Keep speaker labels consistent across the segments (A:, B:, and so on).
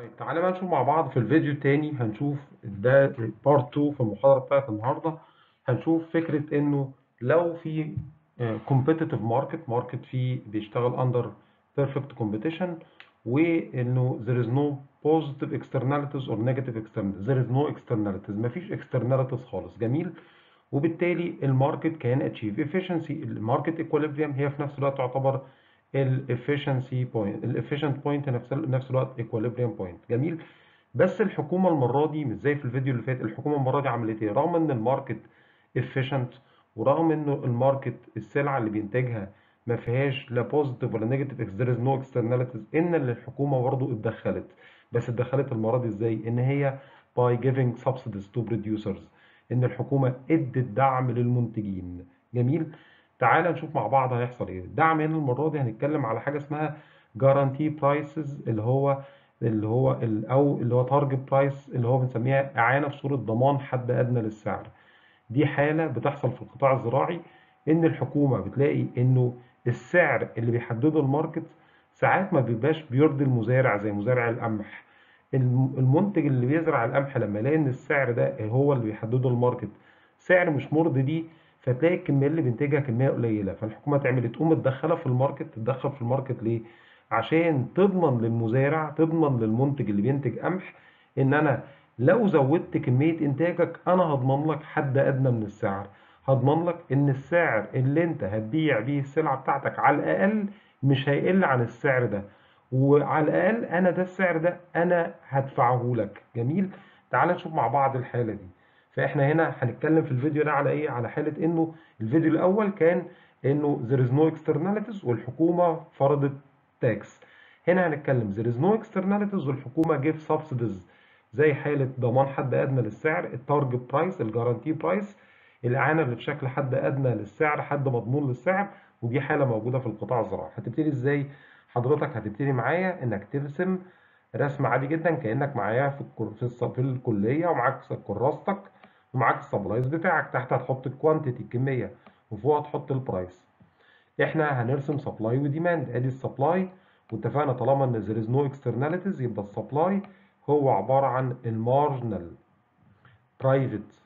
A: طيب تعالى بقى نشوف مع بعض في الفيديو التاني هنشوف ده بارت 2 في المحاضرة بتاعت النهاردة هنشوف فكرة انه لو في كومبيتيتيف ماركت ماركت فيه بيشتغل اندر بيرفكت كومبيتيشن وانه there is no positive externalities or negative externalities there is no externalities مفيش externalities خالص جميل وبالتالي الماركت كان اتشيف efficiency الماركت equilibrium هي في نفس الوقت تعتبر الافشنسي بوينت الافيشنت بوينت نفس نفس الوقت ايكويليبريم بوينت جميل بس الحكومه المره دي مش زي في الفيديو اللي فات الحكومه المره دي عملت ايه رغم ان الماركت efficient ورغم انه الماركت السلعه اللي بينتجها ما فيهاش لا بوزيتيف ولا نيجاتيف there is no externalities ان الحكومه برضه اتدخلت بس اتدخلت المره دي ازاي ان هي by giving subsidies to producers ان الحكومه ادت دعم للمنتجين جميل تعال نشوف مع بعض هيحصل ايه الدعم هنا المره دي هنتكلم على حاجه اسمها جارانتي برايسز اللي هو اللي هو او اللي هو تارجت برايس اللي هو بنسميها اعانه في صوره ضمان حد ادنى للسعر دي حاله بتحصل في القطاع الزراعي ان الحكومه بتلاقي انه السعر اللي بيحدده الماركت ساعات ما بيبقاش بيرضي المزارع زي مزارع القمح المنتج اللي بيزرع القمح لما يلاقي ان السعر ده هو اللي بيحدده الماركت سعر مش مرضي ليه فتلاقي الكميه اللي بينتجها كميه قليله فالحكومه تعمل تقوم متدخله في الماركت تتدخل في الماركت ليه عشان تضمن للمزارع تضمن للمنتج اللي بينتج قمح ان انا لو زودت كميه انتاجك انا هضمن لك حد ادنى من السعر هضمن لك ان السعر اللي انت هتبيع بيه السلعه بتاعتك على الاقل مش هيقل عن السعر ده وعلى الاقل انا ده السعر ده انا هدفعه لك جميل تعال نشوف مع بعض الحاله دي فاحنا هنا هنتكلم في الفيديو ده على ايه على حاله انه الفيديو الاول كان انه there is no externalities والحكومه فرضت تاكس هنا هنتكلم there is no externalities والحكومه give subsidies زي حاله ضمان حد ادنى للسعر التارجت برايس الجارانتي برايس الاعانه اللي بشكل حد ادنى للسعر حد مضمون للسعر ودي حاله موجوده في القطاع الزراعي هتبتدي ازاي حضرتك هتبتدي معايا انك ترسم رسم عادي جدا كانك معايا في في, في الكليه ومعاك كراستك ومعاك السبلايز بتاعك تحت هتحط الكوانتيتي الكميه وفوق هتحط البرايس احنا هنرسم سبلاي وديماند ادي السبلاي واتفقنا طالما ان there is no externalities يبقى السبلاي هو عباره عن المارجنال برايفت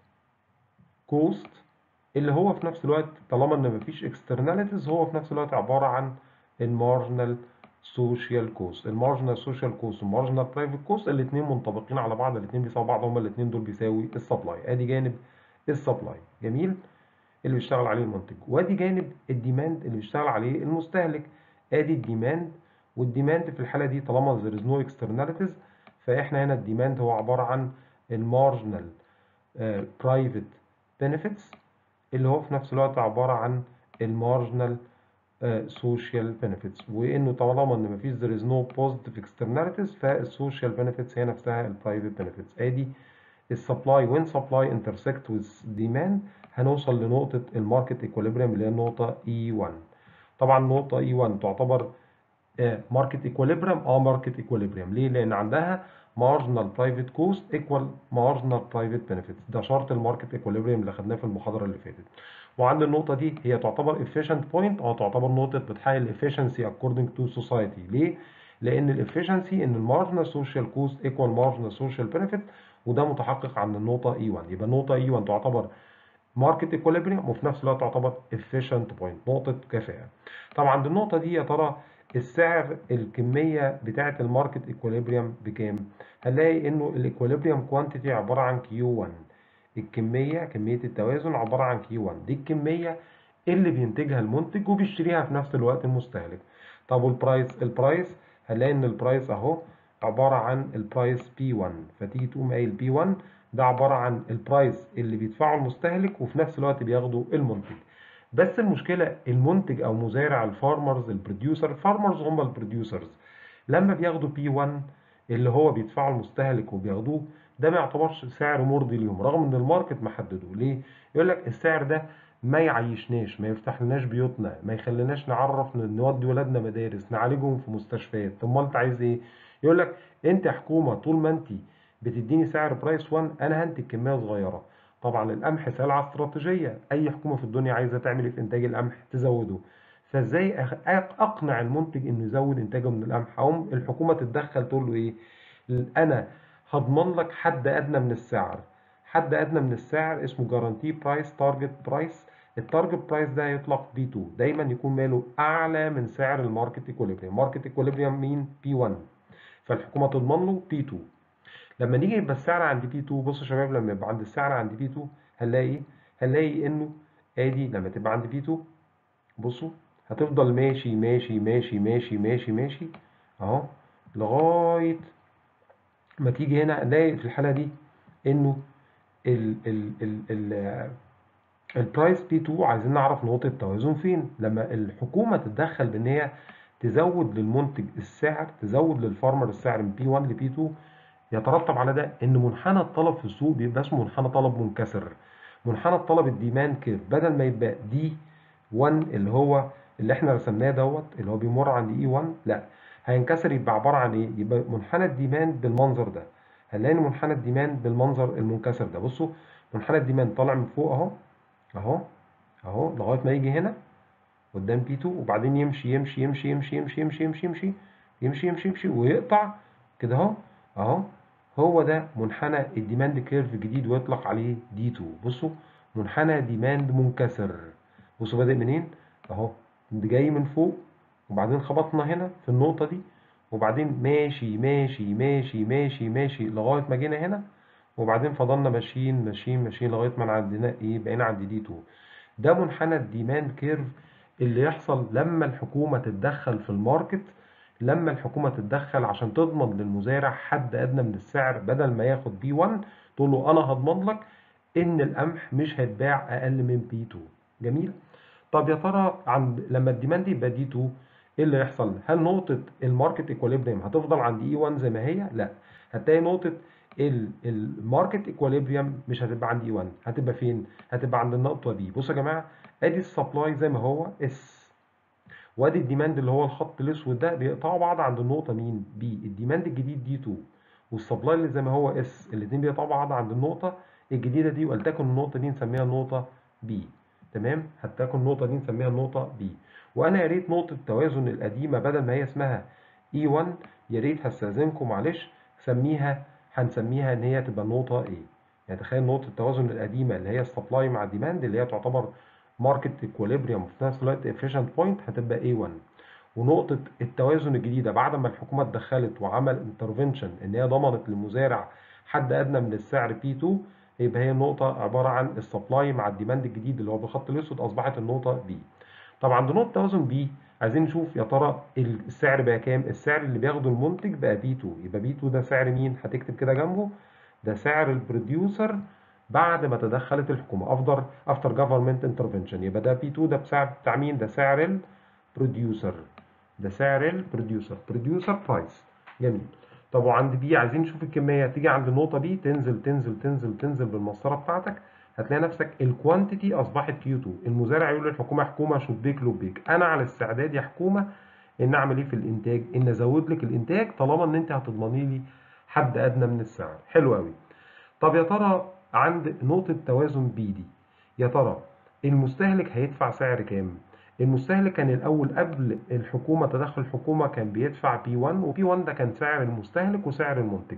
A: كوست اللي هو في نفس الوقت طالما ان مفيش externalities هو في نفس الوقت عباره عن المارجنال سوشيال كوست المارجنال سوشيال كوست والمارجنال برايفت كوست الاثنين منطبقين على بعض الاثنين بيساوي بعض هما الاثنين دول بيساوي السبلاي ادي جانب السبلاي جميل اللي بيشتغل عليه المنتج وادي جانب الديماند اللي بيشتغل عليه المستهلك ادي الديماند والديماند في الحاله دي طالما there is no externalities فاحنا هنا الديماند هو عباره عن المارجنال برايفت بنفيتس اللي هو في نفس الوقت عباره عن المارجنال سوشيال بنفيتس وانه طالما ان مفيش there is no positive externalities فالسوشيال بنفيتس هي نفسها البرايفت بنفيتس ادي السبلاي وين سبلاي intersect with demand هنوصل لنقطة الماركت ايكوليبريم اللي هي النقطة E1 طبعا النقطة E1 تعتبر ماركت ايكوليبريم اه ماركت ايكوليبريم ليه؟ لأن عندها marginal private cost equal marginal private benefits ده شرط الماركت ايكوليبريم اللي خدناه في المحاضرة اللي فاتت وعند النقطة دي هي تعتبر efficient point اه تعتبر نقطة بتحقق الافشنسي according to society ليه؟ لأن الافشنسي إن المارجنال سوشيال كوست equal marginal social benefit وده متحقق عند النقطة E1 يبقى النقطة E1 تعتبر ماركت ايكوليبريم وفي نفس الوقت تعتبر efficient point نقطة كفاءة. طبعا عند النقطة دي يا ترى السعر الكمية بتاعة الماركت ايكوليبريم بكام؟ هنلاقي إنه الايكوليبريم كوانتيتي عبارة عن Q1 الكمية كمية التوازن عبارة عن Q1 دي الكمية اللي بينتجها المنتج وبيشتريها في نفس الوقت المستهلك. طب والبرايس؟ البرايس هنلاقي إن البرايس أهو عبارة عن البرايس P1 فتيجي تقوم قايل P1 ده عبارة عن البرايس اللي بيدفعه المستهلك وفي نفس الوقت بياخده المنتج بس المشكلة المنتج أو مزارع الفارمرز البروديوسر الفارمرز هم البروديوسرز لما بياخدوا P1 اللي هو بيدفعه المستهلك وبياخدوه ده ما يعتبرش سعر مرضي ليهم رغم ان الماركت محدده ليه؟ يقول لك السعر ده ما يعيشناش ما يفتح لناش بيوتنا ما يخليناش نعرف نودي ولادنا مدارس نعالجهم في مستشفيات طب ما انت عايز ايه؟ يقول لك انت حكومه طول ما انت بتديني سعر برايس 1 انا هنتج كميه صغيره طبعا القمح سلعه استراتيجيه اي حكومه في الدنيا عايزه تعمل ايه في انتاج القمح تزوده فازاي اقنع المنتج انه يزود انتاجه من القمح او الحكومه تتدخل تقول له ايه انا هضمن لك حد ادنى من السعر حد ادنى من السعر اسمه جارانتي برايس تارجت برايس التارجت برايس ده يطلق بي 2 دايما يكون ماله اعلى من سعر الماركت ايكوليبريم ماركت ايكوليبريم مين بي 1 فالحكومه تضمن له بي 2 لما نيجي يبقى السعر عند بي 2 بصوا يا شباب لما يبقى عند السعر عند بي 2 هنلاقي ايه هنلاقي انه ادي لما تبقى عند بي 2 بصوا هتفضل ماشي ماشي ماشي ماشي ماشي ماشي اهو لغايه ما تيجي هنا نلاقي في الحاله دي انه ال ال ال ال البرايس بي 2 عايزين نعرف نقطه التوازن فين لما الحكومه تتدخل بان هي تزود للمنتج السعر تزود للفارمر السعر من بي 1 لبي 2 يترتب على ده ان منحنى الطلب في السوق بيبقى اسمه منحنى طلب منكسر منحنى الطلب الديمان كيرف بدل ما يبقى دي 1 اللي هو اللي احنا رسمناه دوت اللي هو بيمر عند اي 1 لا هينكسر يبقى عباره عن ايه يبقى منحنى الديمان بالمنظر ده هنلاقي ان منحنى الديمان بالمنظر المنكسر ده بصوا منحنى الديمان طالع من فوق اهو اهو اهو لغايه ما يجي هنا قدام بي 2 وبعدين يمشي يمشي يمشي يمشي يمشي يمشي يمشي يمشي يمشي يمشي يمشي ويقطع كده اهو اهو هو ده منحنى الديماند كيرف الجديد ويطلق عليه دي 2 بصوا منحنى ديماند منكسر بصوا بادئ منين اهو جاي من فوق وبعدين خبطنا هنا في النقطه دي وبعدين ماشي ماشي ماشي ماشي ماشي لغايه ما جينا هنا وبعدين فضلنا ماشيين ماشيين ماشيين لغايه ما عندنا ايه بقينا عند دي 2 ده منحنى الديماند كيرف اللي يحصل لما الحكومه تتدخل في الماركت لما الحكومه تتدخل عشان تضمن للمزارع حد ادنى من السعر بدل ما ياخد بي 1 تقول له انا هضمن لك ان القمح مش هيتباع اقل من بي 2 جميل طب يا ترى عند لما الديماند يبقى دي 2 ايه اللي يحصل هل نقطه الماركت ايكوليبريم هتفضل عند اي 1 زي ما هي لا هتلاقي نقطه الماركت ايكوليبريم مش هتبقى عند اي 1 هتبقى فين هتبقى عند النقطه دي بصوا يا جماعه ادي السبلاي زي ما هو اس وادي الديماند اللي هو الخط الاسود ده بيقطعوا بعض عند النقطه مين بي الديماند الجديد دي 2 والسبلاي اللي زي ما هو اس الاثنين بيقطعوا بعض عند النقطه الجديده دي ولتكن النقطه دي نسميها النقطه بي تمام هتكن النقطه دي نسميها النقطه بي وانا يا ريت نقطه التوازن القديمه بدل ما هي اسمها اي 1 يا ريت هستاذنكم معلش سميها هنسميها ان هي تبقى النقطه ايه يعني تخيل نقطه التوازن القديمه اللي هي السبلاي مع الديماند اللي هي تعتبر ماركت ايكوليبريم وفي نفس الوقت efficient بوينت هتبقى A1 ونقطة التوازن الجديدة بعد ما الحكومة اتدخلت وعمل انترفنشن ان هي ضمنت للمزارع حد ادنى من السعر P2 يبقى هي النقطة عبارة عن السبلاي مع الديماند الجديد اللي هو بالخط الاسود اصبحت النقطة B طب عند نقطة توازن B عايزين نشوف يا ترى السعر بقى كام السعر اللي بياخده المنتج بقى B2 يبقى B2 ده سعر مين هتكتب كده جنبه ده سعر البروديوسر بعد ما تدخلت الحكومه افضل افتر جفرمنت انترفنشن يبقى ده بي 2 ده بسعر بتاع مين ده سعر البروديوسر ده سعر البروديوسر بروديوسر برايس جميل طب وعند بي عايزين نشوف الكميه تيجي عند النقطه دي تنزل تنزل تنزل تنزل بالمسطره بتاعتك هتلاقي نفسك الكوانتيتي اصبحت كيو 2 المزارع يقول للحكومه حكومه شبيك لبيك انا على استعداد يا حكومه ان اعمل ايه في الانتاج ان ازود لك الانتاج طالما ان انت هتضمني لي حد ادنى من السعر حلو قوي طب يا ترى عند نقطة توازن بي دي يا ترى المستهلك هيدفع سعر كام؟ المستهلك كان الأول قبل الحكومة تدخل الحكومة كان بيدفع بي 1 وبي 1 ده كان سعر المستهلك وسعر المنتج.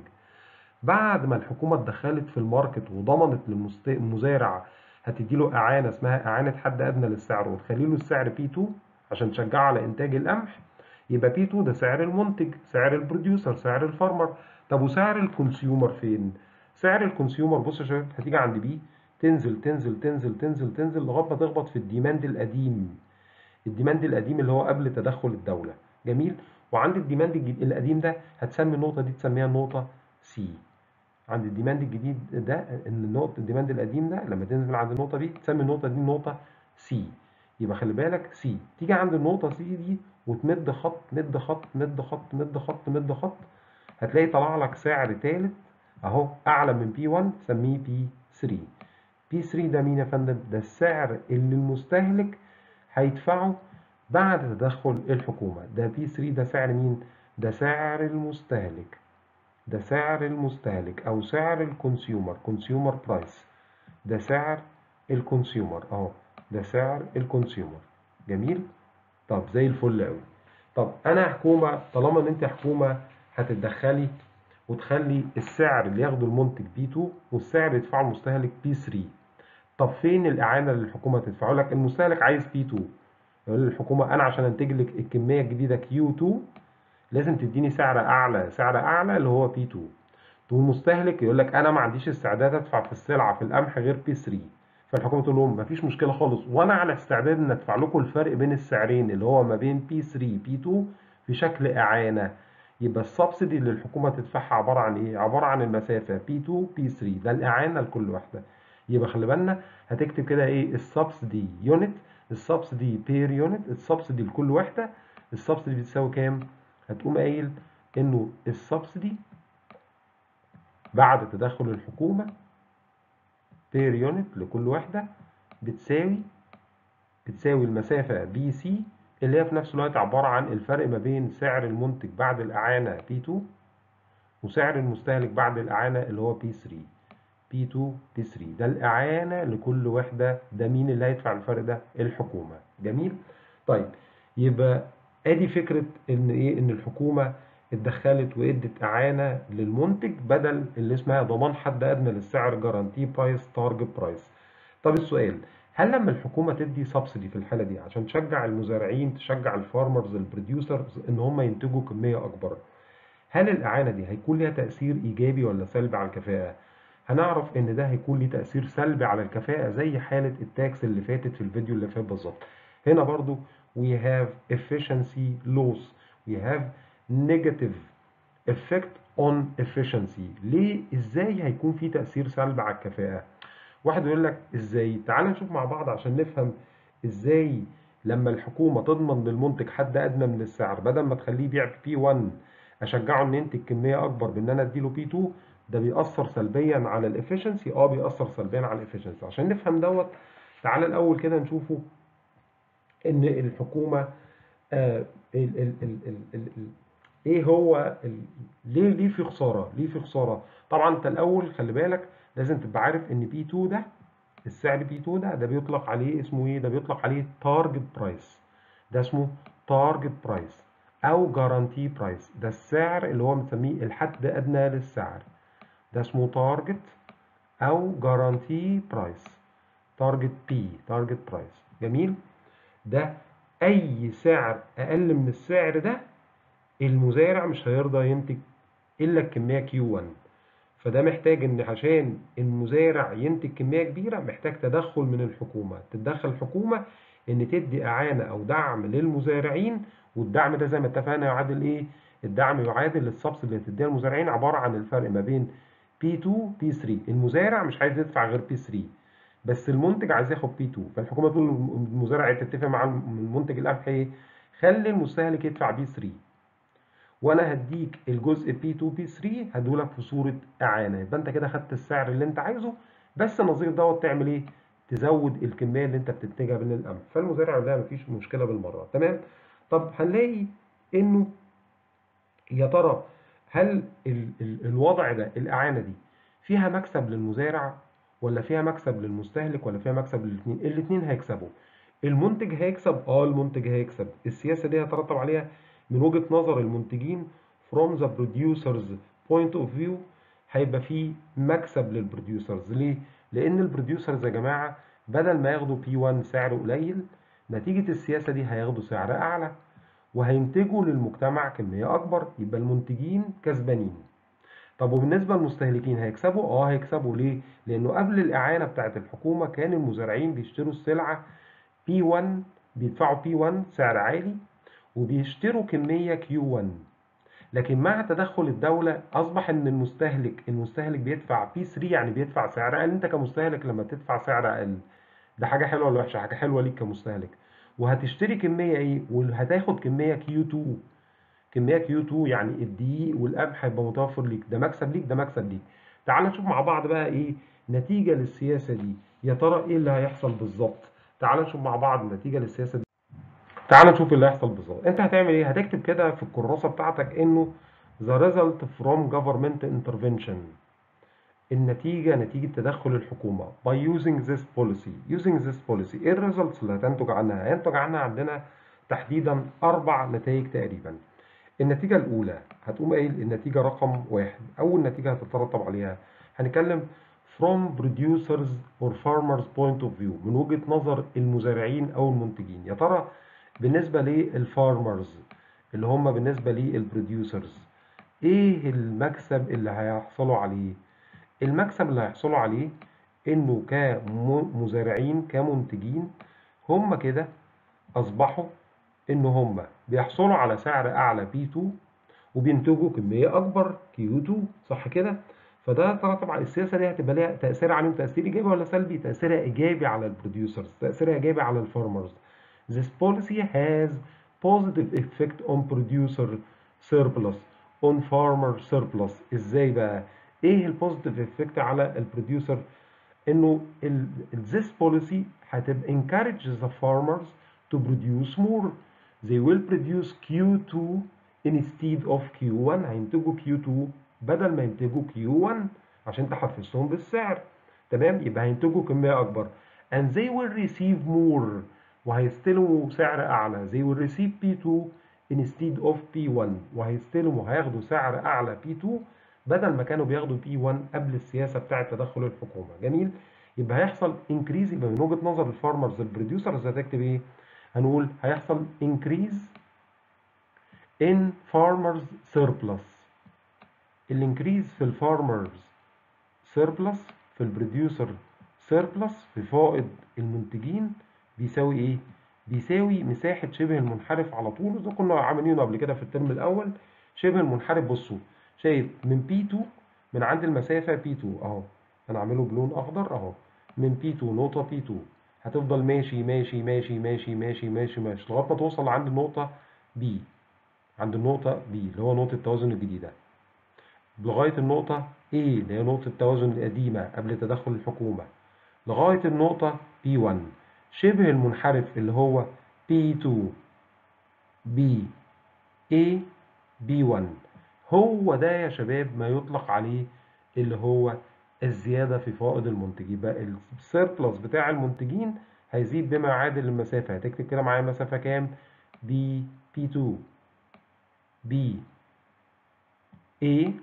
A: بعد ما الحكومة اتدخلت في الماركت وضمنت للمزارع هتدي له إعانة اسمها إعانة حد أدنى للسعر وتخلي له السعر بي 2 عشان تشجعه على إنتاج القمح يبقى بي 2 ده سعر المنتج، سعر البروديوسر، سعر الفارمر. طب وسعر الكونسيومر فين؟ سعر الكونسيومر بص يا شباب هتيجي عند بي تنزل تنزل تنزل تنزل تنزل لغايه ما تخبط في الديماند القديم الديماند القديم اللي هو قبل تدخل الدوله جميل وعند الديماند القديم ده هتسمي النقطه دي تسميها النقطه سي عند الديماند الجديد ده ان النقطه الديماند القديم ده لما تنزل عند النقطه دي تسمي النقطه دي النقطه سي يبقى خلي بالك سي تيجي عند النقطه سي دي وتمد خط مد خط مد خط مد خط مد خط هتلاقي طلع لك سعر ثالث اهو اعلى من بي 1 سميه بي 3 بي 3 ده مين يا فندم ده السعر اللي المستهلك هيدفعه بعد تدخل الحكومه ده بي 3 ده سعر مين ده سعر المستهلك ده سعر المستهلك او سعر الكونسيومر كونسيومر برايس ده سعر الكونسيومر اهو ده سعر الكونسيومر جميل طب زي الفل قوي طب انا حكومه طالما ان انت حكومه هتتدخلي وتخلي السعر اللي ياخده المنتج بي 2 والسعر اللي يدفعه المستهلك بي 3 طب فين الاعانه اللي الحكومه تدفعه يقول لك المستهلك عايز بي 2 يقول للحكومه انا عشان انتج لك الكميه الجديده كيو 2 لازم تديني سعر اعلى سعر اعلى اللي هو بي 2 والمستهلك يقول لك انا ما عنديش استعداد ادفع في السلعه في القمح غير بي 3 فالحكومه تقول لهم مفيش مشكله خالص وانا على استعداد ان ادفع لكم الفرق بين السعرين اللي هو ما بين بي 3 بي 2 في شكل اعانه يبقى السبسيدي اللي الحكومه تدفعها عباره عن ايه عباره عن المسافه بي 2 بي 3 ده الاعانه لكل واحده يبقى خلي بالنا هتكتب كده ايه السبسيدي يونت السبسيدي بير يونت السبسيدي لكل وحده السبسيدي بتساوي كام هتقوم قايل انه السبسيدي بعد تدخل الحكومه بير يونت لكل وحده بتساوي بتساوي المسافه بي سي اللي هي في نفس الوقت عباره عن الفرق ما بين سعر المنتج بعد الاعانه بي 2 وسعر المستهلك بعد الاعانه اللي هو بي 3 بي 2 بي 3 ده الاعانه لكل وحده ده مين اللي هيدفع الفرق ده الحكومه جميل طيب يبقى ادي فكره ان ايه ان الحكومه اتدخلت وادت اعانه للمنتج بدل اللي اسمها ضمان حد ادنى للسعر جارانتي برايس تارجت برايس طب السؤال هل لما الحكومه تدي سبسيدي في الحاله دي عشان تشجع المزارعين تشجع الفارمرز البروديوسرز ان هم ينتجوا كميه اكبر هل الاعانه دي هيكون ليها تاثير ايجابي ولا سلبي على الكفاءه هنعرف ان ده هيكون ليه تاثير سلبي على الكفاءه زي حاله التاكس اللي فاتت في الفيديو اللي فات بالظبط هنا برضو we have efficiency loss we have negative effect on efficiency ليه ازاي هيكون في تاثير سلبي على الكفاءه واحد يقول لك ازاي تعال نشوف مع بعض عشان نفهم ازاي لما الحكومه تضمن للمنتج حد ادنى من السعر بدل ما تخليه يبيع بي 1 اشجعه ان ينتج كميه اكبر بان انا اديله بي 2 ده بيأثر سلبيا على الافشنسي اه بيأثر سلبيا على الافشنسي عشان نفهم دوت تعال الاول كده نشوفه ان الحكومه آه ال ال ال ال ال ال ايه هو ال ليه ليه في خساره ليه في خساره طبعا انت الاول خلي بالك لازم تبقى عارف ان بي 2 ده السعر بي 2 ده ده بيطلق عليه اسمه ايه ده بيطلق عليه تارجت برايس ده اسمه تارجت برايس او جارانتي برايس ده السعر اللي هو بنسميه الحد ادنى للسعر ده اسمه تارجت او جارانتي برايس تارجت بي تارجت برايس جميل ده اي سعر اقل من السعر ده المزارع مش هيرضى ينتج الا الكميه كيو 1 فده محتاج ان عشان المزارع ينتج كميه كبيره محتاج تدخل من الحكومه تتدخل الحكومه ان تدي اعانه او دعم للمزارعين والدعم ده زي ما اتفقنا يعادل ايه الدعم يعادل السبسيدي اللي تديها المزارعين عباره عن الفرق ما بين بي 2 بي 3 المزارع مش عايز يدفع غير بي 3 بس المنتج عايز ياخد بي 2 فالحكومه تقول للمزارع تتفق مع المنتج القمح ايه خلي المستهلك يدفع بي 3 وانا هديك الجزء بي 2 بي 3 هديهولك في صوره اعانه يبقى انت كده خدت السعر اللي انت عايزه بس النظير دوت تعمل ايه تزود الكميه اللي انت بتنتجها من القمح فالمزارع ده مفيش مشكله بالمره تمام طب هنلاقي انه يا ترى هل ال ال الوضع ده الاعانه دي فيها مكسب للمزارع ولا فيها مكسب للمستهلك ولا فيها مكسب للاثنين الاثنين هيكسبوا المنتج هيكسب اه المنتج هيكسب السياسه دي هيترتب عليها من وجهه نظر المنتجين from the producers point of view هيبقى في مكسب للبروديوسرز ليه لان البروديوسرز يا جماعه بدل ما ياخدوا بي 1 سعر قليل نتيجه السياسه دي هياخدوا سعر اعلى وهينتجوا للمجتمع كميه اكبر يبقى المنتجين كسبانين طب وبالنسبه للمستهلكين هيكسبوا اه هيكسبوا ليه لانه قبل الاعانه بتاعه الحكومه كان المزارعين بيشتروا السلعه بي 1 بيدفعوا بي 1 سعر عالي وبيشتروا كميه كيو 1 لكن مع تدخل الدولة أصبح إن المستهلك المستهلك بيدفع بي 3 يعني بيدفع سعر أقل أنت كمستهلك لما تدفع سعر أقل ده حاجة حلوة ولا وحشة؟ حاجة حلوة ليك كمستهلك وهتشتري كمية إيه؟ وهتاخد كمية كيو 2 كمية كيو 2 يعني الدقيق والقمح هيبقى متوفر ليك ده مكسب ليك ده مكسب ليك تعال نشوف مع بعض بقى إيه نتيجة للسياسة دي يا ترى إيه اللي هيحصل بالظبط تعال نشوف مع بعض نتيجة للسياسة دي تعال نشوف اللي هيحصل بالظبط انت هتعمل ايه هتكتب كده في الكراسه بتاعتك انه the result from government intervention النتيجة نتيجة تدخل الحكومة by using this policy using this policy ايه الريزلتس اللي هتنتج عنها هينتج عنها عندنا تحديدا اربع نتائج تقريبا النتيجة الأولى هتقوم قايل النتيجة رقم واحد أول نتيجة هتترتب عليها هنتكلم from producers or farmers point of view من وجهة نظر المزارعين أو المنتجين يا ترى بالنسبة للفارمرز اللي هم بالنسبة للبروديوسرز إيه المكسب اللي هيحصلوا عليه المكسب اللي هيحصلوا عليه إنه كمزارعين كمنتجين هم كده أصبحوا إن هم بيحصلوا على سعر أعلى P2 وبينتجوا كمية أكبر Q2 صح كده؟ فده ترتب على السياسة دي هتبقى ليها تأثير عليهم تأثير إيجابي ولا سلبي؟ تأثيرها إيجابي على البروديوسرز، تأثيرها إيجابي على الفارمرز. This policy has positive effect on producer surplus on farmer surplus إزاي بقى؟ إيه البوزيتيف إفكت على البروديوسر؟ إنه ال this policy هتبقى encourage the farmers to produce more. They will produce Q2 instead of Q1 هينتجوا Q2 بدل ما ينتجوا Q1 عشان تحفزهم بالسعر تمام يبقى هينتجوا كمية أكبر and they will receive more وهيستلموا سعر أعلى they will receive P2 instead of P1 وهيستلموا هياخدوا سعر أعلى P2 بدل ما كانوا بياخدوا P1 قبل السياسة بتاعة تدخل الحكومة جميل يبقى هيحصل increase يبقى من وجهة نظر الفارمرز البروديوسرز هتكتب ايه؟ هنقول هيحصل increase in farmers surplus الانكريز في الفارمرز سيربلس في البروديوسر سيربلس في فائض المنتجين بيساوي ايه؟ بيساوي مساحة شبه المنحرف على طول وده كنا عاملينه قبل كده في الترم الأول شبه المنحرف بصوا شايف من P2 من عند المسافة P2 أهو هنعمله بلون أخضر أهو من P2 نقطة P2 هتفضل ماشي ماشي ماشي ماشي ماشي ماشي ماشي لغاية ما توصل عند النقطة B عند النقطة B اللي هو نقطة التوازن الجديدة لغاية النقطة A اللي هي نقطة التوازن القديمة قبل تدخل الحكومة لغاية النقطة P1 شبه المنحرف اللي هو P2 B A B1 هو ده يا شباب ما يطلق عليه اللي هو الزيادة في فائض المنتج يبقى السيربلس بتاع المنتجين هيزيد بما يعادل المسافة هتكتب كده معايا مسافة كام؟ دي P2 B A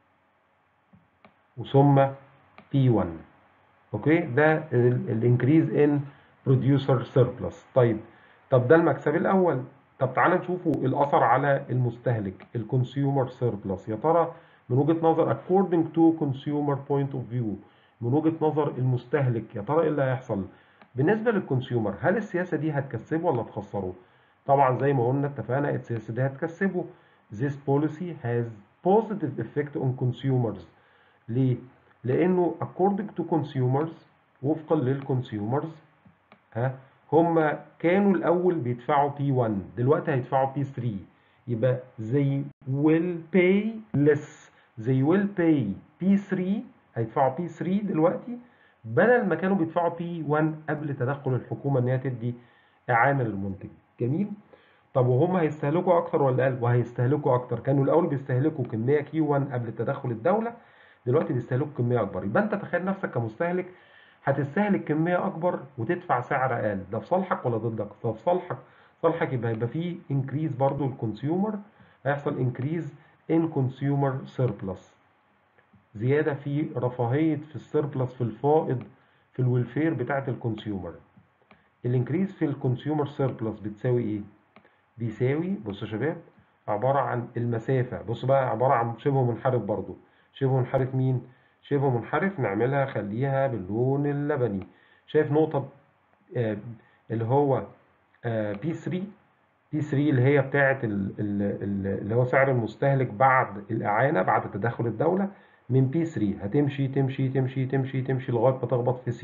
A: وثم P1 اوكي ده الانكريز ان بروديوسر سيربلس طيب طب ده المكسب الاول طب تعالى نشوفوا الاثر على المستهلك الكونسيومر سيربلس يا ترى من وجهة نظر according to consumer point of view من وجهة نظر المستهلك يا ترى ايه اللي هيحصل بالنسبة للكونسيومر هل السياسة دي هتكسبه ولا تخسره طبعا زي ما قلنا اتفقنا السياسة دي هتكسبه this policy has positive effect on consumers ليه؟ لأنه according to consumers وفقا للكونسيومرز ها هم كانوا الأول بيدفعوا P1 دلوقتي هيدفعوا P3 يبقى they will pay less they will pay P3 هيدفعوا P3 دلوقتي بدل ما كانوا بيدفعوا P1 قبل تدخل الحكومة إن هي تدي إعانة للمنتج جميل؟ طب وهم هيستهلكوا أكتر ولا أقل؟ وهيستهلكوا أكتر كانوا الأول بيستهلكوا كمية Q1 قبل تدخل الدولة دلوقتي بيستهلكوا كميه اكبر يبقى انت تخيل نفسك كمستهلك هتستهلك كميه اكبر وتدفع سعر اقل ده في صالحك ولا ضدك ده في صالحك صالحك يبقى يبقى فيه انكريز برضو الكونسيومر هيحصل انكريز ان كونسيومر سيربلس زياده في رفاهيه في السيربلس في الفائض في الويلفير بتاعه الكونسيومر الانكريز في الكونسيومر سيربلس بتساوي ايه بيساوي بصوا يا شباب عباره عن المسافه بصوا بقى عباره عن شبه منحرف برضو شبه منحرف مين؟ شبه منحرف نعملها خليها باللون اللبني شايف نقطة آه اللي هو آه P3 P3 اللي هي بتاعة اللي هو سعر المستهلك بعد الإعانة بعد تدخل الدولة من P3 هتمشي تمشي تمشي تمشي تمشي لغاية ما تخبط في C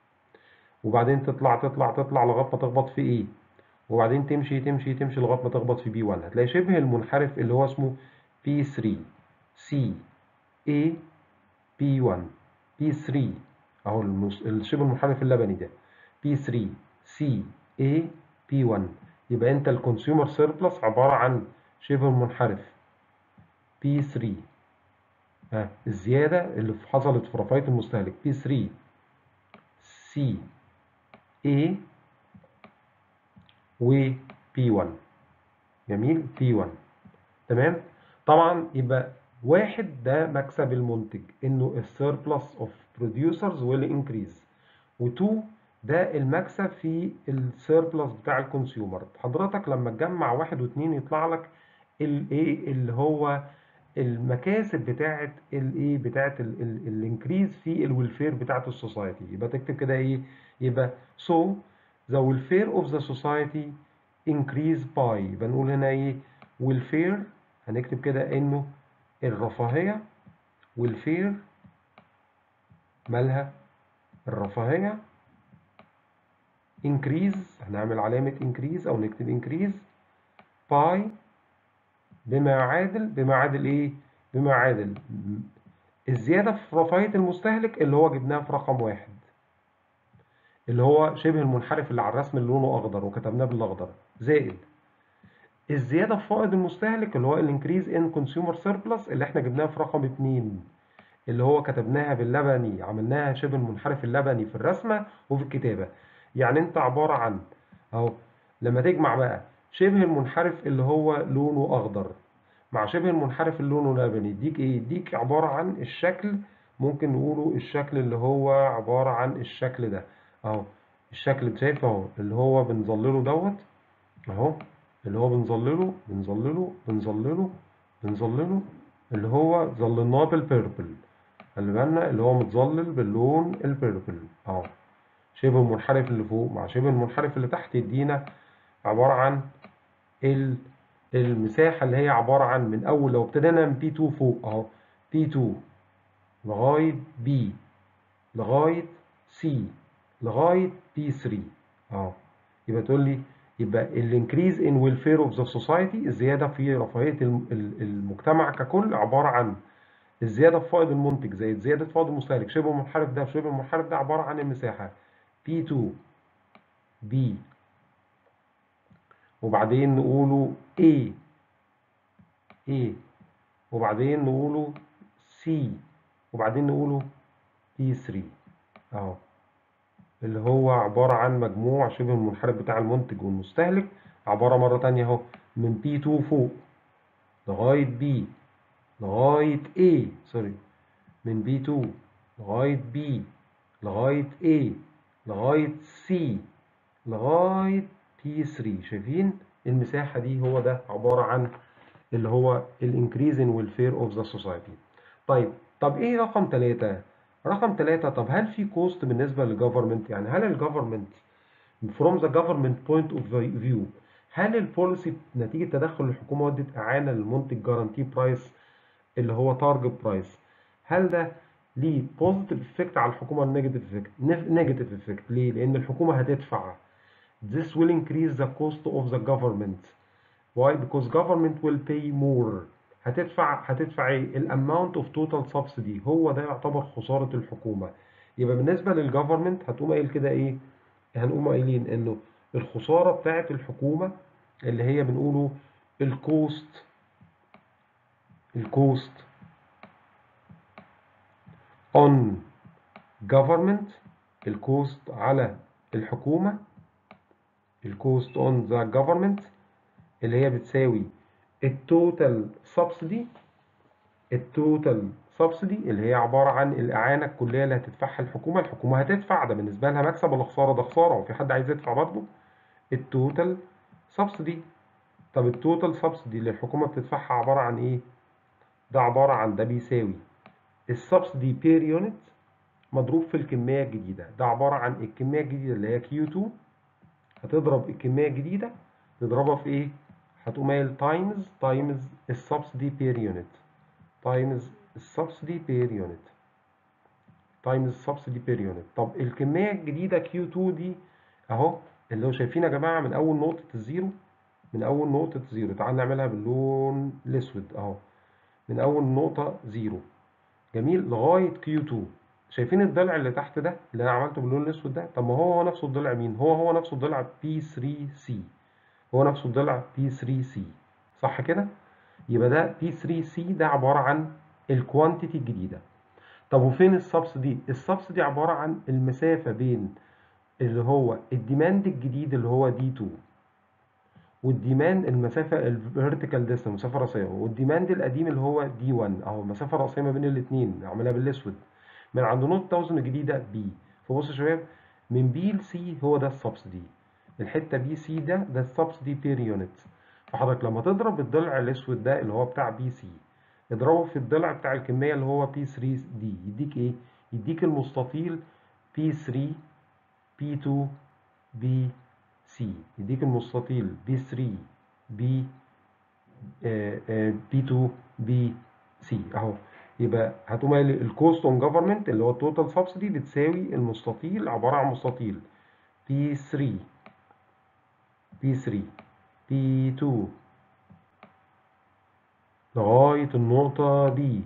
A: وبعدين تطلع تطلع تطلع لغاية ما تخبط في A وبعدين تمشي تمشي تمشي لغاية ما تخبط في B1 هتلاقي شبه المنحرف اللي هو اسمه P3 C A P1 P3 اهو الشبه المنحرف اللبني ده P3 C A P1 يبقى انت الكونسيومر سيربلس عبارة عن شبه منحرف P3 ها الزيادة اللي حصلت في رفاهية المستهلك P3 C A و P1 جميل P1 تمام طبعا يبقى واحد ده مكسب المنتج انه السيربلس اوف بروديوسرز ويل انكريز وتو ده المكسب في السيربلس بتاع الكونسيومر حضرتك لما تجمع واحد واثنين يطلع لك الايه اللي هو المكاسب بتاعه الايه بتاعه الانكريز في الويلفير بتاعه السوسايتي يبقى تكتب كده ايه يبقى so the welfare of the society increase by يبقى نقول هنا ايه welfare هنكتب كده انه الرفاهيه welfare مالها الرفاهيه increase هنعمل علامة increase أو نكتب increase by بما يعادل بما يعادل إيه؟ بما يعادل الزيادة في رفاهية المستهلك اللي هو جبناها في رقم واحد اللي هو شبه المنحرف اللي على الرسم اللي لونه أخضر وكتبناه بالأخضر زائد الزيادة في فائض المستهلك اللي هو الانكريز ان كونسيومر سيربلس اللي احنا جبناها في رقم اتنين اللي هو كتبناها باللبني عملناها شبه المنحرف اللبني في الرسمة وفي الكتابة يعني انت عبارة عن اهو لما تجمع بقى شبه المنحرف اللي هو لونه اخضر مع شبه المنحرف اللي لونه لبني يديك ايه يديك عبارة عن الشكل ممكن نقوله الشكل اللي هو عبارة عن الشكل ده اهو الشكل اللي شايفه اهو اللي هو بنظلله دوت اهو اللي هو بنظلله بنظلله بنظلله بنظلله اللي هو ظللناه بالبيربل خلي بالنا اللي هو متظلل باللون البيربل اهو شبه المنحرف اللي فوق مع شبه المنحرف اللي تحت يدينا عبارة عن المساحة اللي هي عبارة عن من أول لو ابتدينا من P2 فوق أهو P2 لغاية B لغاية C لغاية P3 أهو يبقى تقول لي يبقى الانكريز ان ويلفير اوف ذا سوسايتي الزيادة في رفاهية المجتمع ككل عبارة عن الزيادة في فائض المنتج زائد زيادة فائض المستهلك شبه المنحرف ده شبه المنحرف ده عبارة عن المساحة P2 B وبعدين نقوله A A وبعدين نقوله C وبعدين نقوله P3 اهو اللي هو عبارة عن مجموع شبه المنحرف بتاع المنتج والمستهلك عبارة مرة تانية اهو من P2 فوق لغاية B لغاية A سوري من B2 لغاية B لغاية A لغاية C لغاية P3 شايفين المساحة دي هو ده عبارة عن اللي هو الانكريز ان ويلفير اوف ذا سوسايتي طيب طب ايه رقم ثلاثة رقم ثلاثة طب هل في كوست بالنسبة للجفرمنت يعني هل الجفرمنت from the government point of view هل البوليسي نتيجة تدخل الحكومة ودت إعانة للمنتج جارانتي برايس اللي هو تارجت برايس هل ده ليه بوزيتيف افكت على الحكومه ولا نيجاتيف افكت نيجاتيف افكت ليه لان الحكومه هتدفع this will increase the cost of the government why because government will pay more هتدفع هتدفع ايه الاماونت اوف توتال سبسيدي هو ده يعتبر خساره الحكومه يبقى بالنسبه للجفرمنت هتقوم قايل كده ايه هنقوم قايلين انه الخساره بتاعه الحكومه اللي هي بنقوله الكوست الكوست on government الكوست على الحكومة الكوست on the government اللي هي بتساوي التوتال سبسيدي التوتال سبسيدي اللي هي عبارة عن الإعانة الكلية اللي هتدفعها الحكومة الحكومة هتدفع ده بالنسبة لها مكسب ولا خسارة ده خسارة وفي حد عايز يدفع برضه التوتال سبسيدي طب التوتال سبسيدي اللي الحكومة بتدفعها عبارة عن إيه؟ ده عبارة عن ده بيساوي السبسيدي بير يونت مضروب في الكمية الجديدة ده عبارة عن الكمية الجديدة اللي هي Q2 هتضرب الكمية الجديدة تضربها في ايه؟ هتقوم قايل تايمز تايمز السبسيدي بير يونت تايمز السبسيدي بير يونت تايمز السبسيدي بير يونت طب الكمية الجديدة Q2 دي اهو اللي هو شايفين يا جماعة من أول نقطة الزيرو من أول نقطة زيرو تعال نعملها باللون الأسود اهو من أول نقطة زيرو جميل لغاية Q2 شايفين الضلع اللي تحت ده اللي انا عملته باللون الاسود ده طب ما هو هو نفسه الضلع مين هو هو نفسه الضلع P3C هو نفسه الضلع P3C صح كده يبقى ده P3C ده عبارة عن الكوانتيتي الجديدة طب وفين السبسيدي السبسيدي عبارة عن المسافة بين اللي هو الديماند الجديد اللي هو D2 والديماند المسافه الفيرتيكال ديستنس المسافه الرئيسيه والديماند القديم اللي هو دي 1 اهو المسافه الرئيسيه ما بين الاثنين عاملها بالاسود من عند نقطه توازن الجديده بي فبصوا يا شباب من بي لسي هو ده السبسيدي الحته بي سي ده ده السبسيدي بير يونت فحضرتك لما تضرب الضلع الاسود ده اللي هو بتاع بي سي اضربه في الضلع بتاع الكميه اللي هو بي 3 دي يديك ايه يديك المستطيل بي 3 بي 2 بي سي يديك المستطيل بي 3 بي بي 2 بي سي اهو يبقى هتقوم قايل الكوست اون جفرمنت اللي هو التوتال سبسيدي بتساوي المستطيل عباره عن مستطيل بي 3 بي 3 بي 2 لغايه النقطه بي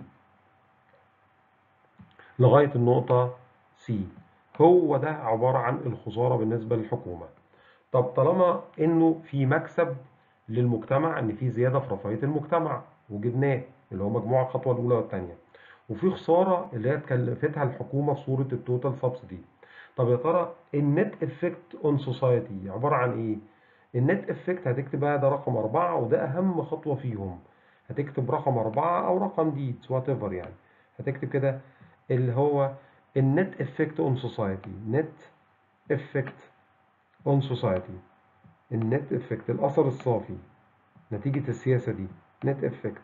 A: لغايه النقطه سي هو ده عباره عن الخساره بالنسبه للحكومه طب طالما انه في مكسب للمجتمع ان في زياده في رفاهيه المجتمع وجبناه اللي هو مجموع الخطوه الاولى والثانيه وفي خساره اللي هي كلفتها الحكومه في صوره التوتال سبسيدي طب يا ترى النت افكت اون سوسايتي عباره عن ايه النت افكت هتكتب بقى ده رقم أربعة وده أهم خطوة فيهم هتكتب رقم أربعة أو رقم دي وات ايفر يعني هتكتب كده اللي هو النت افكت اون سوسايتي نت افكت اون سوسايتي النت افكت الأثر الصافي نتيجة السياسة دي نت افكت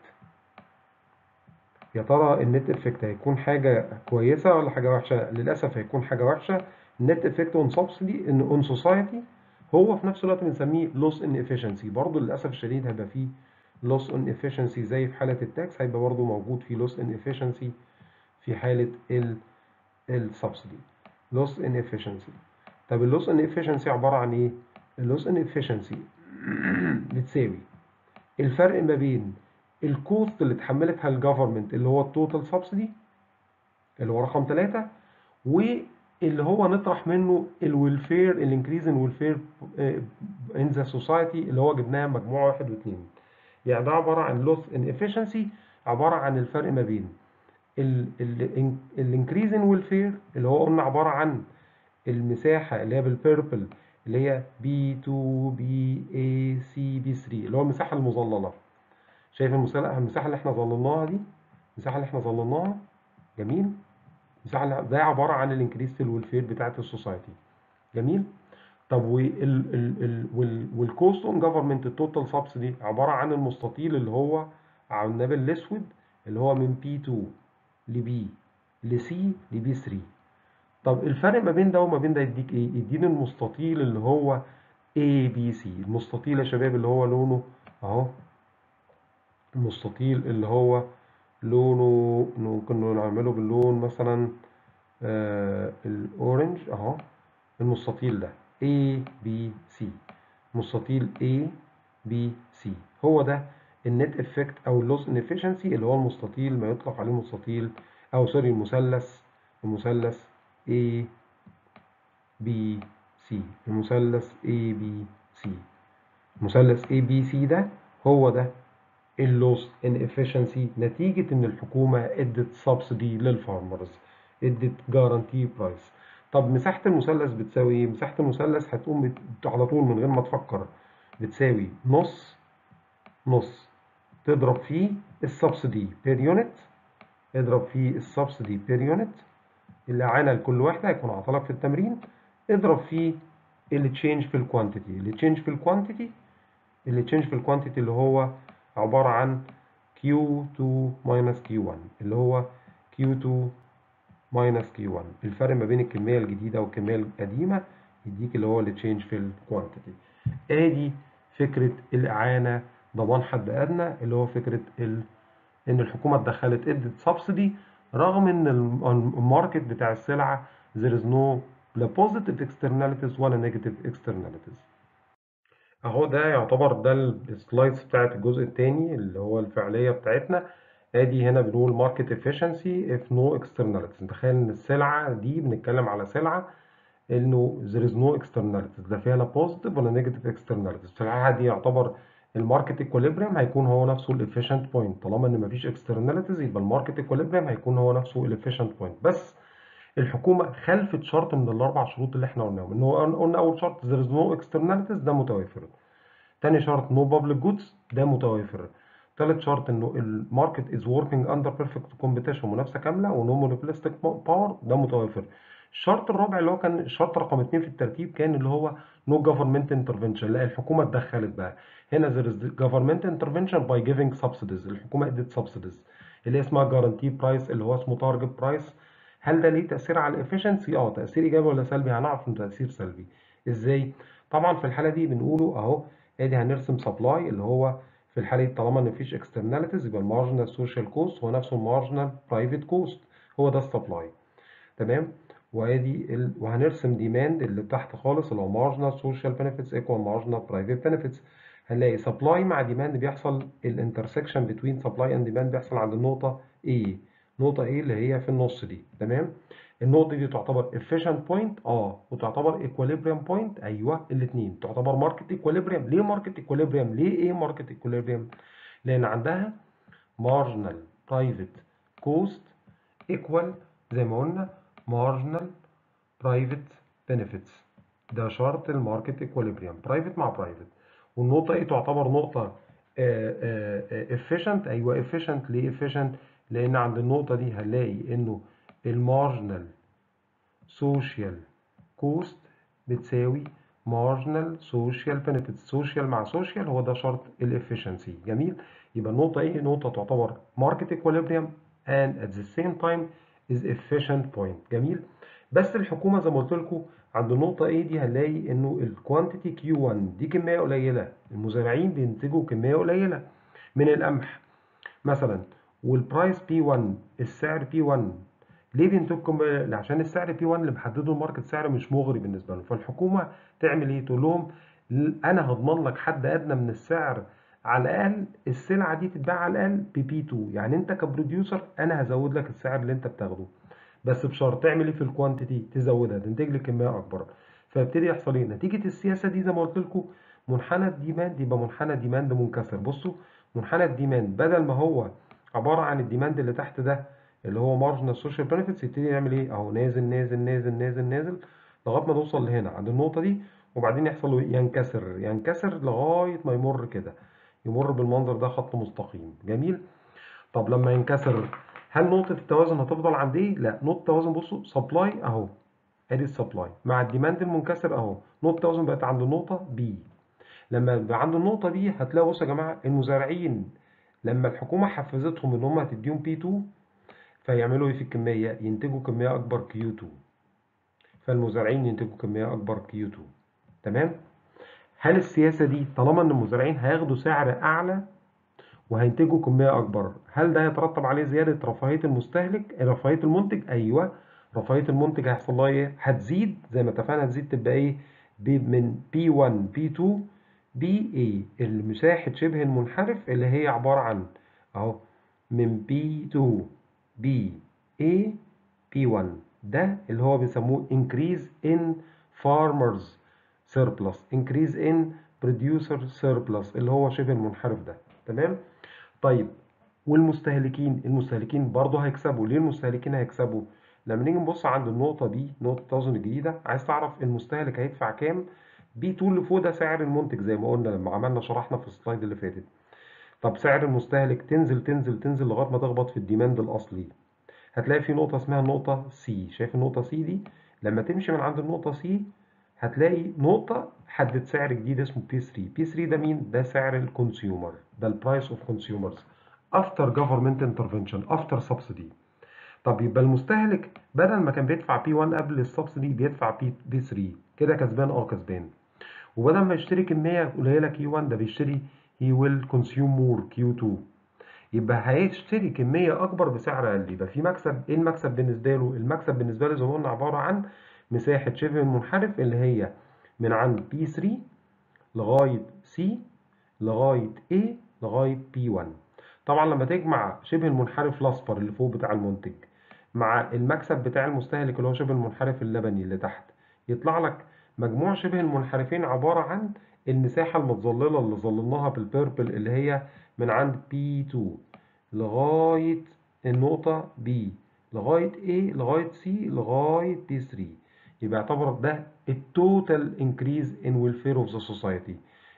A: يا ترى النت افكت هيكون حاجة كويسة ولا حاجة وحشة للأسف هيكون حاجة وحشة النت افكت اون سبسيدي ان اون سوسايتي هو في نفس الوقت بنسميه لوس ان افشنسي برضه للاسف الشديد هيبقى فيه لوس ان افشنسي زي في حاله التاكس هيبقى برضه موجود في لوس ان افشنسي في حاله ال السبسيدي لوس ان افشنسي طب اللوس ان افشنسي عباره عن ايه اللوس ان افشنسي بتساوي الفرق ما بين الكوست اللي اتحملتها الجفرمنت اللي هو التوتال سبسيدي اللي هو رقم 3 واللي هو نطرح منه الويلفير الانكريز ان ويلفير ان ذا سوسايتي اللي هو جبناها مجموعه واحد واثنين يعني ده عباره عن لوس ان افشنسي عباره عن الفرق ما بين الانكريز ان ويلفير اللي هو قلنا عباره عن المساحه اللي هي بالبيربل اللي هي بي 2 بي اي سي بي 3 اللي هو المساحه المظلله شايف المساحه اللي احنا ظللناها دي المساحه اللي احنا ظللناها جميل المساحه ده عباره عن الانكريز الويلفير بتاعت السوسايتي جميل طب والكوست اون جفرمنت التوتال سبسيدي عباره عن المستطيل اللي هو على النابل الاسود اللي هو من بي 2 لبي لسي لبي 3 طب الفرق ما بين ده وما بين ده يديك ايه يديني المستطيل اللي هو اي بي سي المستطيل يا شباب اللي هو لونه اهو المستطيل اللي هو لونه ممكن نعمله باللون مثلا آه الاورنج اهو المستطيل ده A B C مستطيل A B C هو ده النت افكت او اللوس ان افشنسي اللي هو المستطيل ما يطلق عليه مستطيل او سوري المثلث المثلث A B C المثلث A B C مثلث A B C ده هو ده اللوس ان افشنسي نتيجة ان الحكومة ادت سبسيدي للفارمرز ادت جارانتي برايس طب مساحة المثلث بتساوي ايه؟ مساحة المثلث هتقوم بت... على طول من غير ما تفكر بتساوي نص نص تضرب فيه السبسيدي بير يونت اضرب فيه السبسيدي بير يونت اللي عانى لكل واحدة هيكون عطلك في التمرين اضرب فيه اللي تشينج في الكوانتيتي اللي تشينج في الكوانتيتي اللي تشينج في الكوانتيتي اللي هو عبارة عن Q2 minus Q1 اللي هو Q2 minus Q1 الفرق ما بين الكمية الجديدة والكمية القديمة يديك اللي هو اللي تشينج في الكوانتيتي ادي فكرة الإعانة ضمان حد أدنى اللي هو فكرة ال... إن الحكومة اتدخلت ادت سبسيدي رغم إن الماركت بتاع السلعة there is no لا positive externalities ولا negative externalities اهو ده يعتبر ده السلايدز بتاعت الجزء الثاني اللي هو الفعاليه بتاعتنا ادي هنا بنقول ماركت افشنسي اف نو externalities تخيل ان السلعه دي بنتكلم على سلعه انه there is no externalities لا فيها لا بوزيتيف ولا نيجاتيف externalities السلعه دي يعتبر الماركت ايكوليبريم هيكون هو نفسه الافيشنت بوينت طالما ان مفيش externalities يبقى الماركت ايكوليبريم هيكون هو نفسه الافيشنت بوينت بس الحكومه خلفت شرط من الاربع شروط اللي احنا قلناهم ان هو قلنا اول شرط there is no externalities ده متوافر تاني شرط نو بابليك جودز ده متوافر تالت شرط انه الماركت از وركينج اندر بيرفكت كومبيتيشن منافسه كامله ونو مونوبوليستيك باور ده متوافر الشرط الرابع اللي هو كان الشرط رقم اتنين في الترتيب كان اللي هو نو جفرمنت انترفنشن لا الحكومه اتدخلت بقى هنا there is government intervention by giving subsidies الحكومه ادت subsidies اللي اسمها جارانتي برايس اللي هو اسمه تارجت برايس هل ده ليه تاثير على الافشنسي اه تاثير ايجابي ولا سلبي هنعرف انه تاثير سلبي ازاي طبعا في الحاله دي بنقوله اهو ادي هنرسم سبلاي اللي هو في الحاله دي طالما ان مفيش اكسترناليتيز يبقى المارجنال سوشيال كوست هو نفسه المارجنال برايفت كوست هو ده السبلاي تمام وادي ال... وهنرسم ديماند اللي تحت خالص اللي هو مارجنال سوشيال بنفيتس ايكوال مارجنال برايفت بنفيتس هنلاقي سبلاي مع ديماند بيحصل الانترسكشن بتوين سبلاي اند ديماند بيحصل عند النقطه A نقطه A اللي هي في النص دي تمام النقطه دي تعتبر efficient point اه وتعتبر equilibrium point ايوه الاثنين تعتبر ماركت equilibrium ليه ماركت equilibrium ليه ايه ماركت equilibrium لان عندها marginal private cost equal زي ما قلنا marginal private benefits ده شرط الماركت equilibrium private مع private والنقطة ايه تعتبر نقطة efficient ايوه efficient ليه efficient لان عند النقطة دي هنلاقي انه المارجنال سوشيال كوست بتساوي مارجنال سوشيال بنفيت سوشيال مع سوشيال هو ده شرط الافشنسي جميل يبقى النقطة ايه نقطة تعتبر ماركت equilibrium and at the same time is efficient point جميل بس الحكومة زي ما قلت لكم عند النقطة A دي هنلاقي إنه الكوانتيتي Q1 دي كمية قليلة، المزارعين بينتجوا كمية قليلة من القمح مثلا والبرايس P1 السعر P1 ليه بينتجوا كمية؟ عشان السعر P1 اللي محدده الماركت سعر مش مغري بالنسبة له، فالحكومة تعمل إيه؟ تقول لهم أنا هضمن لك حد أدنى من السعر على الأقل السلعة دي تتباع على الأقل ب P2 يعني أنت كبروديوسر أنا هزود لك السعر اللي أنت بتاخده. بس بشرط تعمل ايه في الكوانتيتي تزودها تنتج لي كميه اكبر فيبتدي يحصل ايه نتيجه السياسه دي زي ما قلت لكم منحنى الديماند يبقى منحنى ديماند منكسر بصوا منحنى الديماند بدل ما هو عباره عن الديماند اللي تحت ده اللي هو مارجنال سوشيال بنفيتس يبتدي يعمل ايه اهو نازل نازل نازل نازل نازل لغايه ما نوصل لهنا عند النقطه دي وبعدين يحصل له ينكسر ينكسر لغايه ما يمر كده يمر بالمنظر ده خط مستقيم جميل طب لما ينكسر هل نقطة التوازن هتفضل عند ايه؟ لا نقطة التوازن بصوا سبلاي اهو ادي السبلاي مع الديماند المنكسر اهو نقطة التوازن بقت عند النقطة بي لما يبقى عند النقطة دي هتلاقوا بصوا يا جماعة المزارعين لما الحكومة حفزتهم ان هم هتديهم بي 2 فيعملوا ايه في الكمية؟ ينتجوا كمية أكبر كيو 2 فالمزارعين ينتجوا كمية أكبر كيو 2 تمام؟ هل السياسة دي طالما ان المزارعين هياخدوا سعر أعلى وهينتجوا كمية أكبر هل ده هيترتب عليه زيادة رفاهية المستهلك رفاهية المنتج أيوه رفاهية المنتج هيحصل لها إيه هتزيد زي ما اتفقنا هتزيد تبقى إيه من P1 P2 BA المساحة شبه المنحرف اللي هي عبارة عن أهو من P2 BA P1 ده اللي هو بيسموه increase in farmers surplus increase in producer surplus اللي هو شبه المنحرف ده تمام طيب والمستهلكين المستهلكين برضه هيكسبوا ليه المستهلكين هيكسبوا لما نيجي نبص عند النقطة دي نقطة التوازن الجديدة عايز تعرف المستهلك هيدفع كام بي 2 اللي فوق ده سعر المنتج زي ما قلنا لما عملنا شرحنا في السلايد اللي فاتت طب سعر المستهلك تنزل تنزل تنزل لغاية ما تخبط في الديماند الأصلي هتلاقي في نقطة اسمها النقطة سي شايف النقطة سي دي لما تمشي من عند النقطة سي هتلاقي نقطة حدد سعر جديد اسمه بي 3 بي 3 ده مين ده سعر الكونسيومر ده البرايس اوف كونسيومرز افتر جفرمنت انترفنشن افتر سبسيدي طب يبقى المستهلك بدل ما كان بيدفع بي 1 قبل السبسيدي بيدفع بي بي 3 كده كسبان اه كسبان وبدل ما يشتري كميه قليله كيو 1 ده بيشتري هي ويل كونسيوم مور كيو 2 يبقى هيشتري كميه اكبر بسعر اقل يبقى في مكسب ايه المكسب بالنسبه له المكسب بالنسبه له زي ما قلنا عباره عن مساحه شبه المنحرف اللي هي من عند بي 3 لغايه سي لغايه A لغايه P1 طبعا لما تجمع شبه المنحرف الاصفر اللي فوق بتاع المنتج مع المكسب بتاع المستهلك اللي هو شبه المنحرف اللبني اللي تحت يطلع لك مجموع شبه المنحرفين عبارة عن المساحة المتظللة اللي ظللناها بالبيربل اللي هي من عند P2 لغاية النقطة B لغاية A لغاية C لغاية P3 يبقى يعتبر ده التوتال انكريز ان ويلفير اوف ذا سوسايتي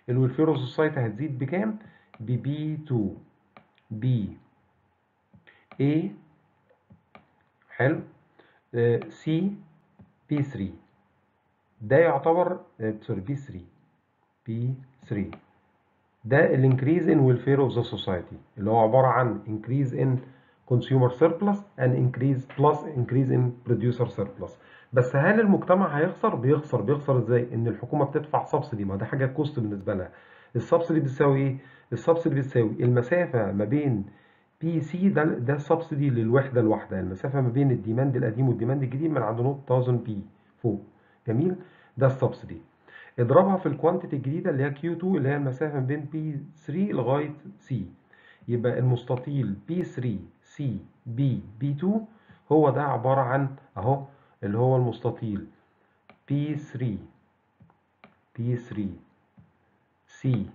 A: الويلفير اوف سوسايتي هتزيد بكام ب بي 2 بي A حلو سي بي 3 ده يعتبر سوري بي 3 بي 3 ده الانكريز ان ويلفير اوف ذا سوسايتي اللي هو عباره عن انكريز ان consumer surplus and increase plus increase in producer surplus بس هل المجتمع هيخسر بيخسر بيخسر ازاي ان الحكومه بتدفع سبسيدي ما ده حاجه كوست بالنسبه لها السبسيدي بتساوي ايه السبسيدي بتساوي المسافه ما بين بي سي ده ده سبسيدي للوحده الواحده المسافه ما بين الديماند القديم والديماند الجديد من عند نقطه 1000 بي فوق جميل ده السبسيدي اضربها في الكوانتيتي الجديده اللي هي كيو 2 اللي هي المسافه ما بين بي 3 لغايه سي يبقى المستطيل بي 3 سي بي بي 2 هو ده عباره عن اهو اللي هو المستطيل بي 3 بي 3 سي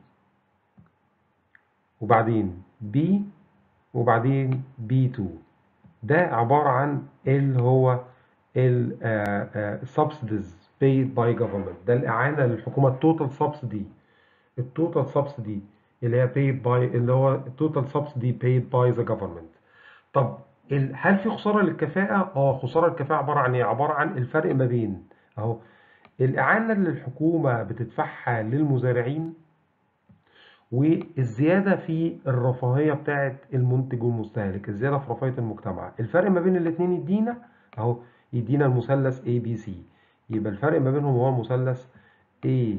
A: وبعدين بي وبعدين بي 2 ده عبارة عن اللي هو ال subsidies paid by government ده الإعانة للحكومة التوتال subsidy التوتال subsidy اللي هي paid by اللي هو التوتال subsidy paid by the government طب ال- هل في خسارة للكفاءة؟ اه خسارة الكفاءة عبارة عن ايه؟ عبارة عن الفرق ما بين اهو الإعانة اللي الحكومة بتدفعها للمزارعين والزيادة في الرفاهية بتاعة المنتج والمستهلك الزيادة في رفاهية المجتمع الفرق ما بين الاتنين يدينا اهو يدينا المثلث A B C يبقى الفرق ما بينهم هو المثلث A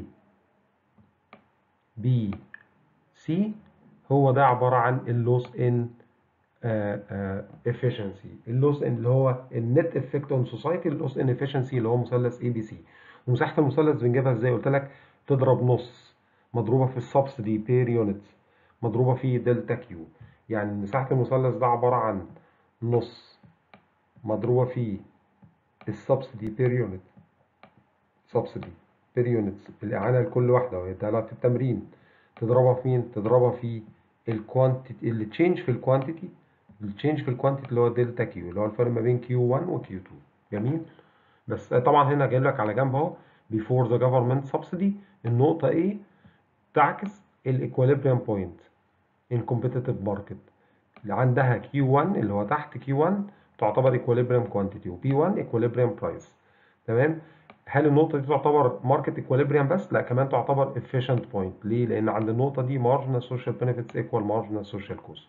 A: B C هو ده عبارة عن اللوس ان efficiency اللوس ان اللي هو النت افكت اون سوسايتي اللوس ان efficiency اللي هو مثلث A B C ومساحة المثلث بنجيبها ازاي قلت لك تضرب نص مضروبة في السبسيدي بير يونت مضروبة في دلتا كيو يعني مساحة المثلث ده عبارة عن نص مضروبة في السبسيدي بير يونت سبسيدي بير يونت الإعانة لكل واحدة وهي ده في التمرين تضربها في مين؟ تضربها في الكوانتيتي اللي تشينج في الكوانتيتي التشينج في الكوانتيتي اللي هو دلتا كيو اللي هو الفرق ما بين كيو 1 وكيو 2 جميل بس طبعا هنا جايب لك على جنب اهو before the government subsidy النقطة A تعكس الايكوليبريم بوينت in competitive market اللي عندها Q1 اللي هو تحت Q1 تعتبر equilibrium quantity و P1 equilibrium price تمام هل النقطة دي تعتبر market equilibrium بس؟ لا كمان تعتبر efficient point ليه؟ لأن عند النقطة دي marginal social benefits equal marginal social cost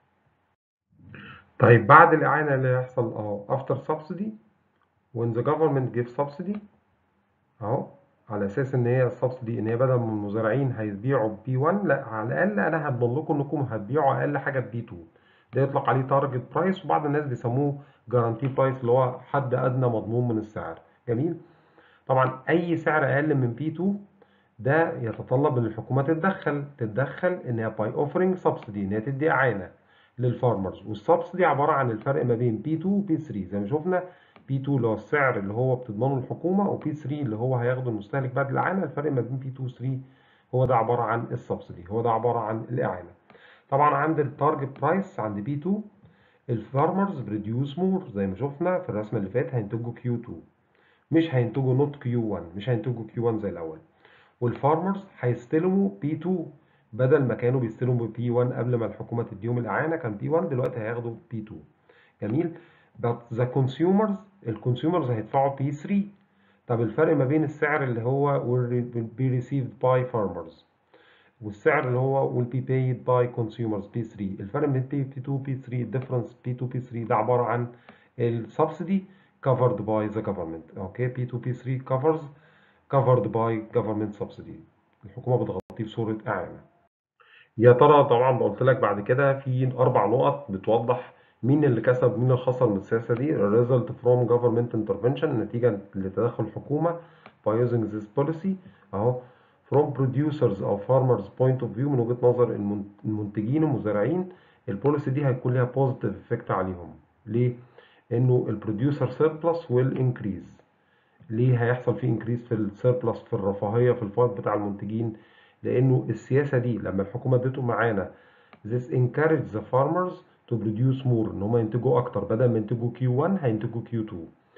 A: طيب بعد الإعانة اللي هيحصل أهو after subsidy when the government gives subsidy أهو على اساس ان هي السبسيدي ان هي بدل ما المزارعين هيبيعوا بي 1 لا على الاقل انا هضمن لكم انكم هتبيعوا اقل حاجه بي 2 ده يطلق عليه تارجت برايس وبعض الناس بيسموه جارانتي برايس اللي هو حد ادنى مضمون من السعر جميل طبعا اي سعر اقل من بي 2 ده يتطلب ان الحكومه تتدخل تتدخل ان هي باي اوفرنج سبسيدي ان هي تدي اعانه للفارمرز والسبسيدي عباره عن الفرق ما بين بي 2 وبي 3 زي ما شفنا بي 2 اللي هو السعر اللي هو بتضمنه الحكومه وبي 3 اللي هو هياخده المستهلك بعد الاعانه الفرق ما بين بي 2 و 3 هو ده عباره عن السبسيدي هو ده عباره عن الاعانه طبعا عند التارجت برايس عند بي 2 الفارمرز بريديوس مور زي ما شفنا في الرسمه اللي فاتت هينتجوا كيو 2 مش هينتجوا نوت كيو 1 مش هينتجوا كيو 1 زي الاول والفارمرز هيستلموا بي 2 بدل ما كانوا بيستلموا بي 1 قبل ما الحكومه تديهم الاعانه كان بي 1 دلوقتي هياخدوا بي 2 جميل but the consumers الكونسيومرز هيدفعوا بي 3 طب الفرق ما بين السعر اللي هو will be received by farmers والسعر اللي هو will be paid by consumers بي 3 الفرق بين بي 2 بي 3 الديفرنس بي 2 بي 3 ده عبارة عن السبسيدي covered by the government اوكي بي 2 بي 3 covers covered by government subsidy الحكومة بتغطيه بصورة إعانة يا ترى طبعا قلت لك بعد كده في أربع نقط بتوضح مين اللي كسب مين اللي خسر من السياسة دي result from government intervention نتيجة لتدخل الحكومة by using this policy اهو from producers أو farmers point of view من وجهة نظر المنتجين والمزارعين البوليسي دي هيكون ليها positive effect عليهم ليه؟ إنه البروديوسر surplus will increase ليه هيحصل فيه increase في السيربلس في الرفاهية في الفائض بتاع المنتجين لأنه السياسة دي لما الحكومة اديته معانا this encourage the farmers to produce more ان هم ينتجوا اكتر بدل ما ينتجوا Q1 هينتجوا Q2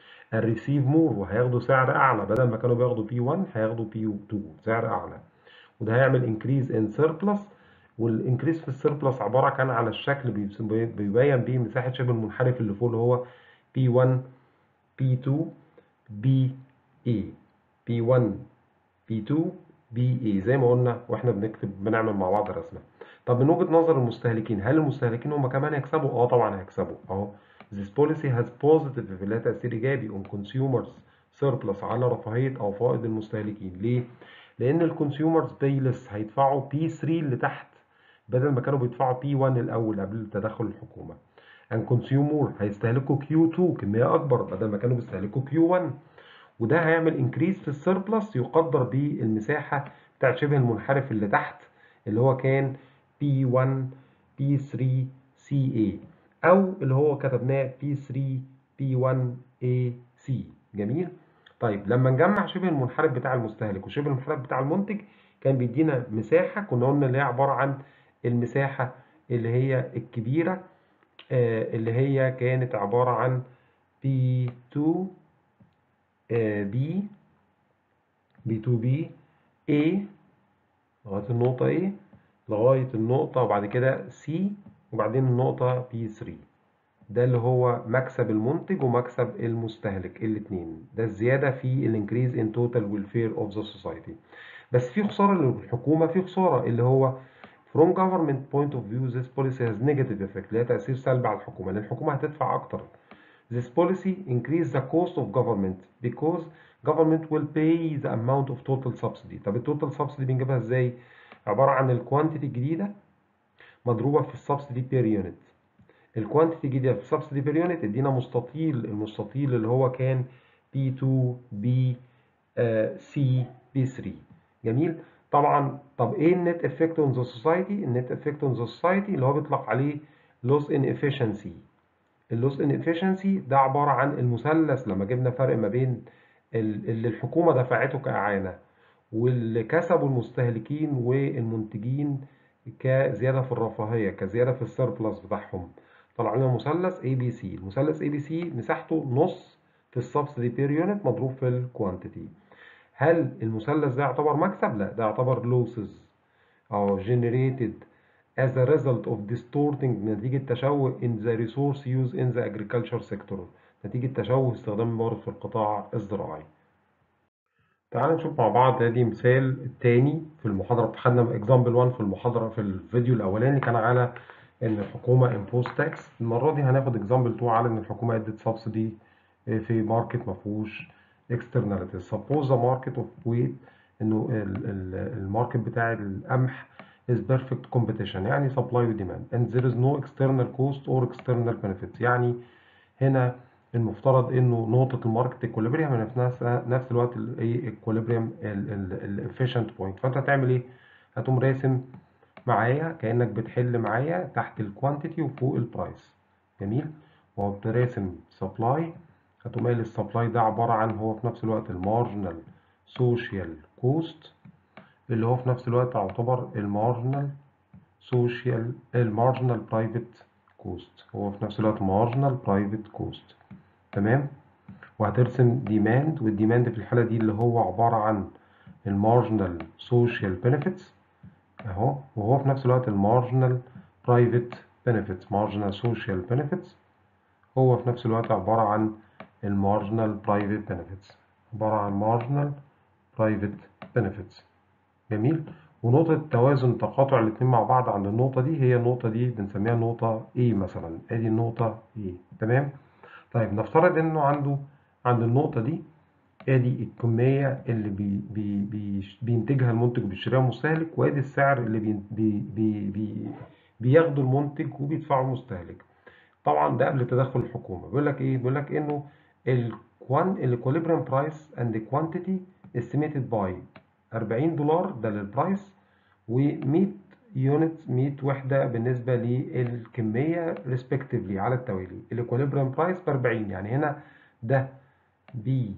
A: الريسيف مور وهياخدوا سعر اعلى بدل ما كانوا بياخدوا P1 هياخدوا P2 سعر اعلى وده هيعمل انكريز ان سيربلس والانكريز في السيربلس عباره كان على الشكل بيبس- بيبين بيه مساحه شبه المنحرف اللي فوق اللي هو P1 P2 BA P1 P2 BA زي ما قلنا واحنا بنكتب بنعمل مع بعض رسمه طب من وجهه نظر المستهلكين هل المستهلكين هم كمان هيكسبوا اه طبعا هيكسبوا اهو This policy has positive لها تأثير إيجابي on consumers surplus على رفاهية أو فائض المستهلكين ليه؟ لأن الكونسيومرز باي لس هيدفعوا P3 اللي تحت بدل ما كانوا بيدفعوا P1 الأول قبل تدخل الحكومة and consumer هيستهلكوا Q2 كمية أكبر بدل ما كانوا بيستهلكوا Q1 وده هيعمل انكريز في السيربلس يقدر بالمساحة بتاعت شبه المنحرف اللي تحت اللي هو كان P1 P3 CA أو اللي هو كتبناه P3 P1 AC جميل؟ طيب لما نجمع شبه المنحرف بتاع المستهلك وشبه المنحرف بتاع المنتج كان بيدينا مساحة كنا قلنا اللي هي عبارة عن المساحة اللي هي الكبيرة آه، اللي هي كانت عبارة عن P2 آه، B B2B A لغاية النقطة A لغاية النقطة وبعد كده C وبعدين النقطة P3 ده اللي هو مكسب المنتج ومكسب المستهلك الاتنين ده الزيادة في الانكريز ان توتال ويلفير اوف ذا سوسايتي بس في خسارة للحكومة في خسارة اللي هو from government point of view this policy has negative effect لها تأثير سلبي على الحكومة لأن الحكومة هتدفع أكتر This policy increase the cost of government because government will pay the amount of total subsidy طب التوتال subsidy بنجيبها ازاي؟ عبارة عن الكوانتيتي الجديدة مضروبة في السبسيدي بير يونت الكوانتيتي الجديدة في السبسيدي بير يونت ادينا مستطيل المستطيل اللي هو كان P2 B آه، C B3 جميل طبعا طب ايه النت افكت اون ذا سوسايتي النت افكت اون ذا سوسايتي اللي هو بيطلق عليه لوس ان efficiency اللوس ان efficiency ده عبارة عن المثلث لما جبنا فرق ما بين ال- اللي الحكومة دفعته كإعانة واللي كسبوا المستهلكين والمنتجين كزيادة في الرفاهية كزيادة في السيربلس بتاعهم طلع لنا مثلث اي بي سي المثلث اي بي سي مساحته نص في السبسيدي بير يونت مضروب في الكوانتيتي هل المثلث ده يعتبر مكسب؟ لا ده يعتبر losses أو generated as a result of distorting نتيجة تشوه in the resource use in the agriculture sector نتيجة تشوه استخدام الموارد في القطاع الزراعي تعال نشوف مع بعض ادي مثال التاني في المحاضرة خدنا اكزامبل 1 في المحاضرة في الفيديو الأولاني كان على إن الحكومة impose tax المرة دي هناخد اكزامبل 2 على إن الحكومة ادت سبسيدي في ماركت ما فيهوش externalities suppose the market of wheat إنه ال- ال- الماركت بتاع القمح is perfect competition يعني supply و demand and there is no external cost or external benefits يعني هنا المفترض انه نقطة الماركت equilibrium هي في نفس نفس الوقت الايه equilibrium ال efficient point فانت هتعمل ايه؟ هتقوم راسم معايا كأنك بتحل معايا تحت الكوانتيتي وفوق البرايس جميل؟ وهو بتراسم سبلاي هتقوم قايل السبلاي ده عبارة عن هو في نفس الوقت المارجنال سوشيال كوست اللي هو في نفس الوقت يعتبر المارجنال سوشيال المارجنال برايفت كوست هو في نفس الوقت مارجنال برايفت كوست تمام وهترسم ديماند والديماند في الحالة دي اللي هو عبارة عن المارجنال سوشيال بنفيتس اهو وهو في نفس الوقت المارجنال برايفت بنفيتس مارجنال سوشيال بنفيتس هو في نفس الوقت عبارة عن المارجنال برايفت بنفيتس عبارة عن مارجنال برايفت بنفيتس جميل ونقطة توازن تقاطع الاتنين مع بعض عند النقطة دي هي النقطة دي بنسميها نقطة A مثلا ادي النقطة A تمام طيب نفترض انه عنده عند النقطة دي ادي الكمية اللي بي بي بي بينتجها المنتج وبيشتريها المستهلك وادي السعر اللي بي بي بي بي بياخده المنتج وبيدفعه المستهلك طبعا ده قبل تدخل الحكومة بيقول لك ايه بيقول لك انه الكوان الاكوليبريم برايس اند كوانتيتي estimated by 40 دولار ده للبرايس و100 يونت 100 وحدة بالنسبة للكمية respectively على التوالي الاكوليبريم برايس ب 40 يعني هنا ده بي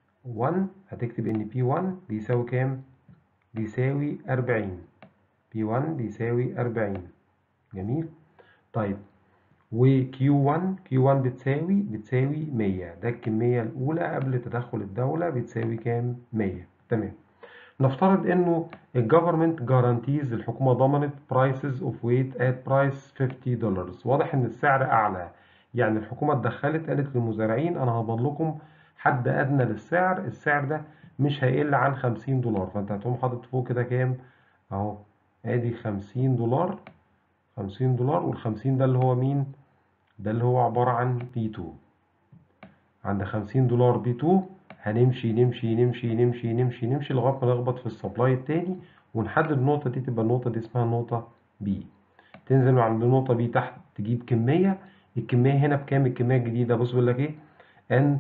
A: 1 هتكتب ان بي 1 بيساوي كام؟ بيساوي 40 بي 1 بيساوي 40 جميل؟ طيب و Q1 Q1 بتساوي بتساوي 100 ده الكمية الأولى قبل تدخل الدولة بتساوي كام؟ 100 تمام نفترض انه الجفرمنت جارانتيز الحكومه ضمنت برايسز اوف ويت ات برايس 50 دولار واضح ان السعر اعلى يعني الحكومه اتدخلت قالت للمزارعين انا هضمن لكم حد ادنى للسعر السعر ده مش هيقل عن 50 دولار فانت هتقوم حاطط فوق كده كام اهو ادي 50 دولار 50 دولار وال 50 ده اللي هو مين ده اللي هو عباره عن بي 2 عند 50 دولار بي 2 هنمشي نمشي نمشي نمشي نمشي نمشي لغايه ما نخبط في السبلاي التاني ونحدد النقطه دي تبقى النقطه دي اسمها نقطه بي تنزل عند النقطه بي تحت تجيب كميه الكميه هنا بكام الكميه الجديده بص بيقول لك ايه ان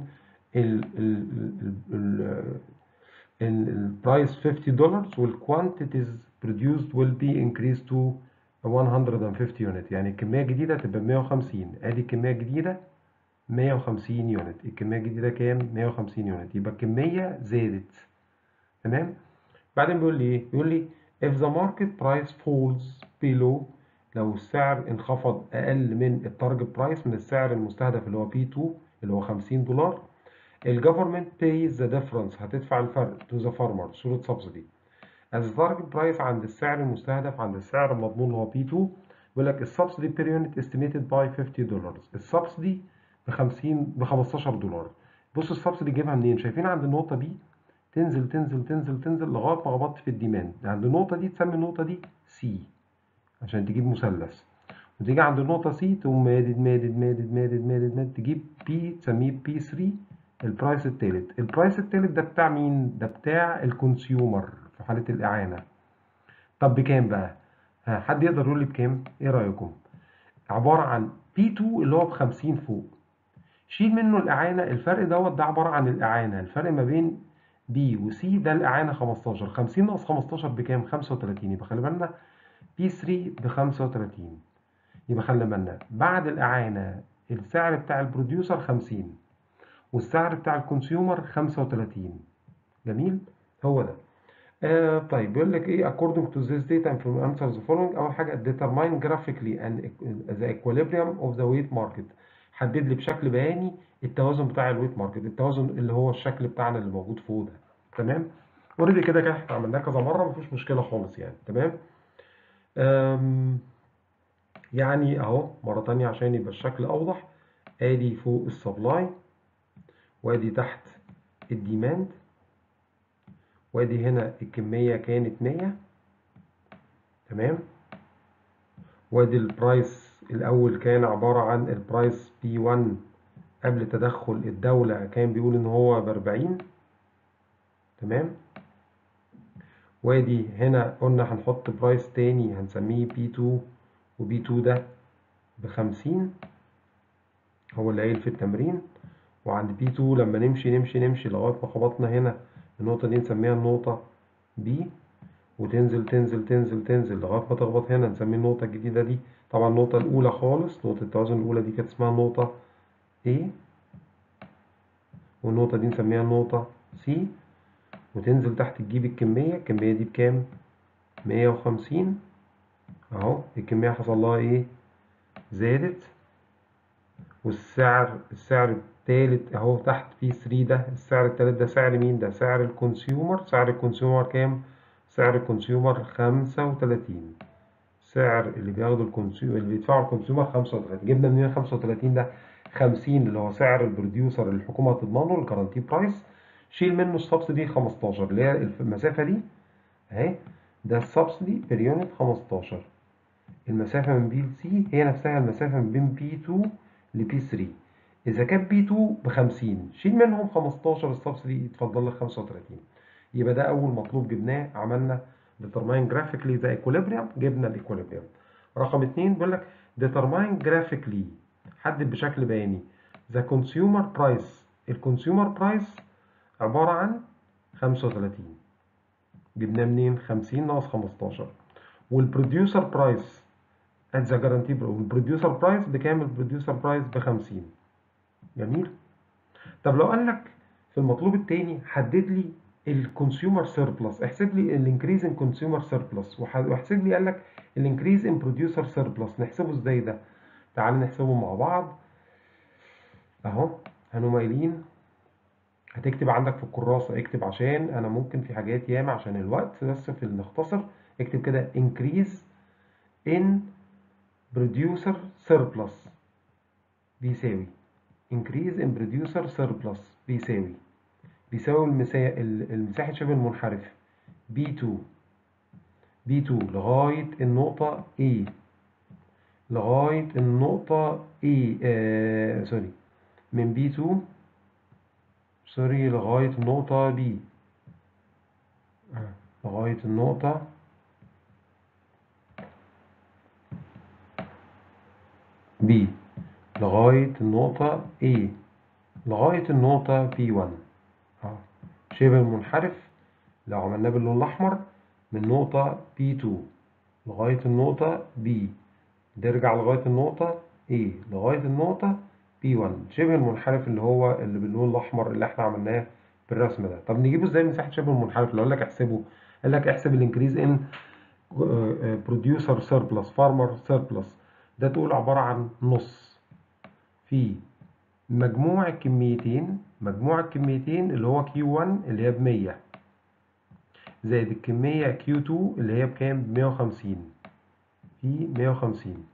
A: البرايس 50 دولار والquantities produced will be increased to 150 يونت يعني الكميه الجديده تبقى 150 ادي الكميه الجديده 150 يونت الكميه الجديده كام 150 يونت يبقى الكميه زادت تمام بعدين بيقول لي ايه بيقول لي if the market price falls below لو السعر انخفض اقل من التارجت برايس من السعر المستهدف اللي هو بي 2 اللي هو 50 دولار الجفرمنت pays the difference هتدفع الفرق to the farmer صورة subsidy as the target price عند السعر المستهدف عند السعر المضمون اللي هو P2 بيقول لك السبسيدي per unit estimated by 50 دولار السبسيدي ب 50 ب 15 دولار بص السبسيدي جايبها منين شايفين عند النقطة دي تنزل تنزل تنزل تنزل لغاية ما خبطت في الديماند عند النقطة دي تسمي النقطة دي سي عشان تجيب مثلث وتيجي عند النقطة سي تقوم مادد مادد مادد مادد مادد مادد تجيب بي تسميه بي 3 البرايس التالت البرايس التالت ده بتاع مين ده بتاع الكونسيومر في حالة الإعانة طب بكام بقى ها حد يقدر يقول لي بكام ايه رأيكم عبارة عن P2 اللي هو ب 50 فوق شيل منه الإعانة الفرق دوت ده عبارة عن الإعانة الفرق ما بين B و C ده الإعانة 15 50 ناقص 15 بكام 35 يبقى خلي بالنا P3 ب 35 يبقى خلي بالنا بعد الإعانة السعر بتاع البروديوسر 50 والسعر بتاع الكونسيومر 35 جميل هو ده آه طيب بيقول لك ايه according to this data and from answers the following اول حاجه determine graphically and the equilibrium of the weight market حدد لي بشكل بياني التوازن بتاع الويت ماركت التوازن اللي هو الشكل بتاعنا اللي موجود فوق ده تمام اوريدي كده كده احنا عملناه كذا مره مفيش مشكله خالص يعني تمام أم يعني اهو مره تانية عشان يبقى الشكل اوضح ادي فوق السبلاي وادي تحت الديماند وادي هنا الكمية كانت 100 تمام وادي البرايس الأول كان عبارة عن البرايس بي 1 قبل تدخل الدولة كان بيقول إن هو بأربعين تمام وادي هنا قلنا هنحط برايس تاني هنسميه بي 2 وبي 2 ده بخمسين هو اللي قايل في التمرين وعند بي 2 لما نمشي نمشي نمشي لغاية ما خبطنا هنا النقطة دي نسميها النقطة B وتنزل تنزل تنزل تنزل لغاية ما تخبط هنا نسميه النقطة الجديدة دي طبعا النقطة الأولى خالص نقطة التوازن الأولى دي كانت اسمها النقطة A والنقطة دي نسميها النقطة C وتنزل تحت تجيب الكمية الكمية دي بكام؟ مية وخمسين أهو الكمية حصل لها إيه؟ زادت والسعر السعر التالت اهو تحت في 3 ده السعر التالت ده سعر مين ده سعر الكونسيومر سعر الكونسيومر كام سعر الكونسيومر 35 سعر اللي بياخده الكونسيومر اللي بيدفعه الكونسيومر 35 جبنا منين 35 ده 50 اللي هو سعر البروديوسر اللي الحكومه هتضمنه الجارانتي برايس شيل منه السبسيدي 15 اللي هي المسافه دي اهي ده السبسيدي بير يونت 15 المسافه من بي ل سي هي نفسها المسافه من بين بي 2 لبي 3 إذا كان بي 2 ب 50 شيل منهم 15 السبسيدي يتفضل لك 35 يبقى ده أول مطلوب جبناه عملنا determine graphically the equilibrium جبنا الايكوليبريم رقم 2 بيقول لك determine graphically حدد بشكل بياني the consumer price الكونسيومر برايس عبارة عن 35 جبناه منين 50 ناقص 15 والبروديوسر برايس at the guarantee والبروديوسر برايس بكام البروديوسر برايس ب 50 جميل طب لو قال لك في المطلوب التاني حدد لي الكونسيومر سيربلس احسب لي الانكريز ان كونسيومر سيربلس واحسب لي قال لك الانكريز ان بروديوسر سيربلس نحسبه ازاي ده تعال نحسبه مع بعض اهو هنقوم قايلين هتكتب عندك في الكراسة اكتب عشان انا ممكن في حاجات ياما عشان الوقت بس في نختصر اكتب كده increase in producer surplus بيساوي increase in producer surplus بيساوي بيساوي المسا... المساحة شبه المنحرف B2 B2 لغاية النقطة A لغاية النقطة A آه سوري من B2 سوري لغاية النقطة B آه. لغاية النقطة B لغاية النقطة A لغاية النقطة P1 آه. شبه المنحرف لو عملناه باللون الأحمر من نقطة P2 لغاية النقطة B نرجع لغاية النقطة A لغاية النقطة P1 شبه المنحرف اللي هو اللي باللون الأحمر اللي احنا عملناه بالرسم ده طب نجيبه ازاي مساحة شبه المنحرف اللي اقول لك احسبه قال لك احسب الانكريز ان بروديوسر سيربلس فارمر سيربلس ده تقول عبارة عن نص في مجموع الكميتين مجموع الكميتين اللي هو Q1 اللي هي ب 100 زائد الكمية Q2 اللي هي بكام؟ ب 150 في 150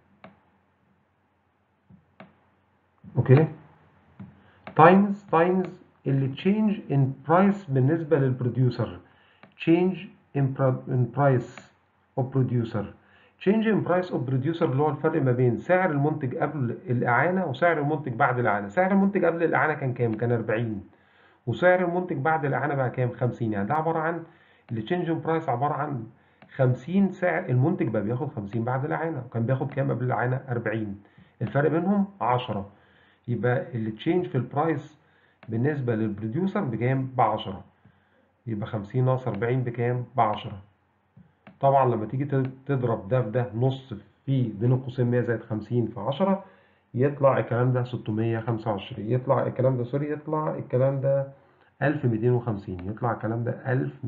A: اوكي تايمز تايمز اللي تشينج ان برايس بالنسبة للبروديوسر تشينج ان برايس اوف بروديوسر تشينج ان برايس اوف بروديوسر اللي هو الفرق ما بين سعر المنتج قبل الإعانة وسعر المنتج بعد الإعانة سعر المنتج قبل الإعانة كان كام؟ كان 40 وسعر المنتج بعد الإعانة بقى كام؟ 50 يعني ده عبارة عن التشينج ان برايس عبارة عن 50 سعر المنتج بقى بياخد 50 بعد الإعانة وكان بياخد كام قبل الإعانة؟ 40 الفرق بينهم 10 يبقى التشينج في البرايس بالنسبة للبروديوسر بكام؟ ب 10 يبقى 50 ناقص 40 بكام؟ ب 10 طبعا لما تيجي تضرب ده في ده نص في بين القوسين 100 زائد 50 في 10 يطلع الكلام ده 625 يطلع الكلام ده سوري يطلع الكلام ده 1250 يطلع الكلام ده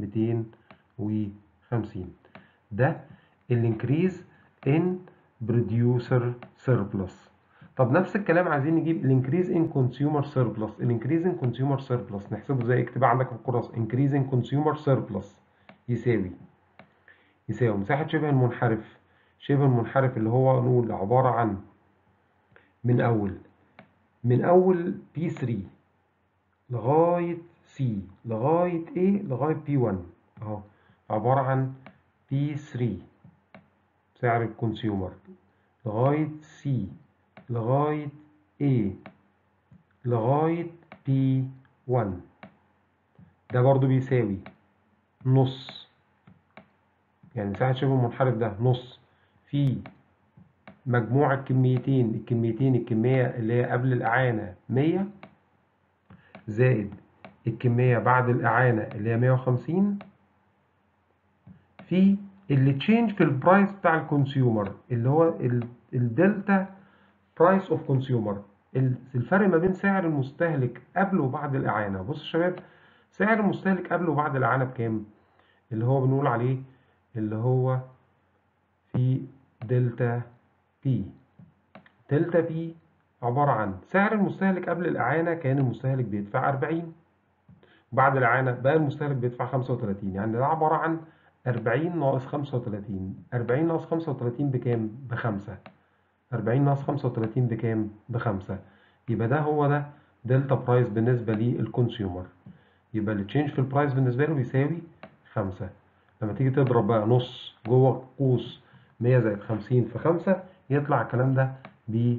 A: 1250 ده الانكريز ان بروديوسر سيربلس طب نفس الكلام عايزين نجيب الانكريز ان كونسيومر سيربلس الانكريز ان كونسيومر سيربلس نحسبه ازاي اكتب عندك في الكراسه انكريز ان كونسيومر سيربلس يساوي يساوي مساحه شبه المنحرف شبه المنحرف اللي هو نقول عباره عن من اول من اول P3 لغايه C لغايه A لغايه P1 اهو عباره عن P3 سعر الكونسيومر لغايه C لغاية A لغاية P1 ده برضو بيساوي نص يعني مساحة شبه المنحرف ده نص في مجموع الكميتين الكميتين الكمية اللي هي قبل الإعانة 100 زائد الكمية بعد الإعانة اللي هي 150 في اللي تشينج في البرايس بتاع الكونسيومر اللي هو الدلتا برايس اوف كونسيومر الفرق ما بين سعر المستهلك قبل وبعد الإعانة بص يا شباب سعر المستهلك قبل وبعد الإعانة بكام اللي هو بنقول عليه اللي هو في دلتا بي دلتا بي عبارة عن سعر المستهلك قبل الإعانة كان المستهلك بيدفع 40 بعد الإعانة بقى المستهلك بيدفع 35 يعني ده عبارة عن 40 ناقص 35 40 ناقص 35 بكام؟ بخمسة 40 ناقص 35 بكام؟ بخمسة يبقى ده هو ده دلتا برايس بالنسبة للكونسيومر يبقى التشينج في البرايس بالنسبة له بيساوي خمسة لما تيجي تضرب بقى نص جوه قوس 100 زائد 50 في 5 يطلع الكلام ده ب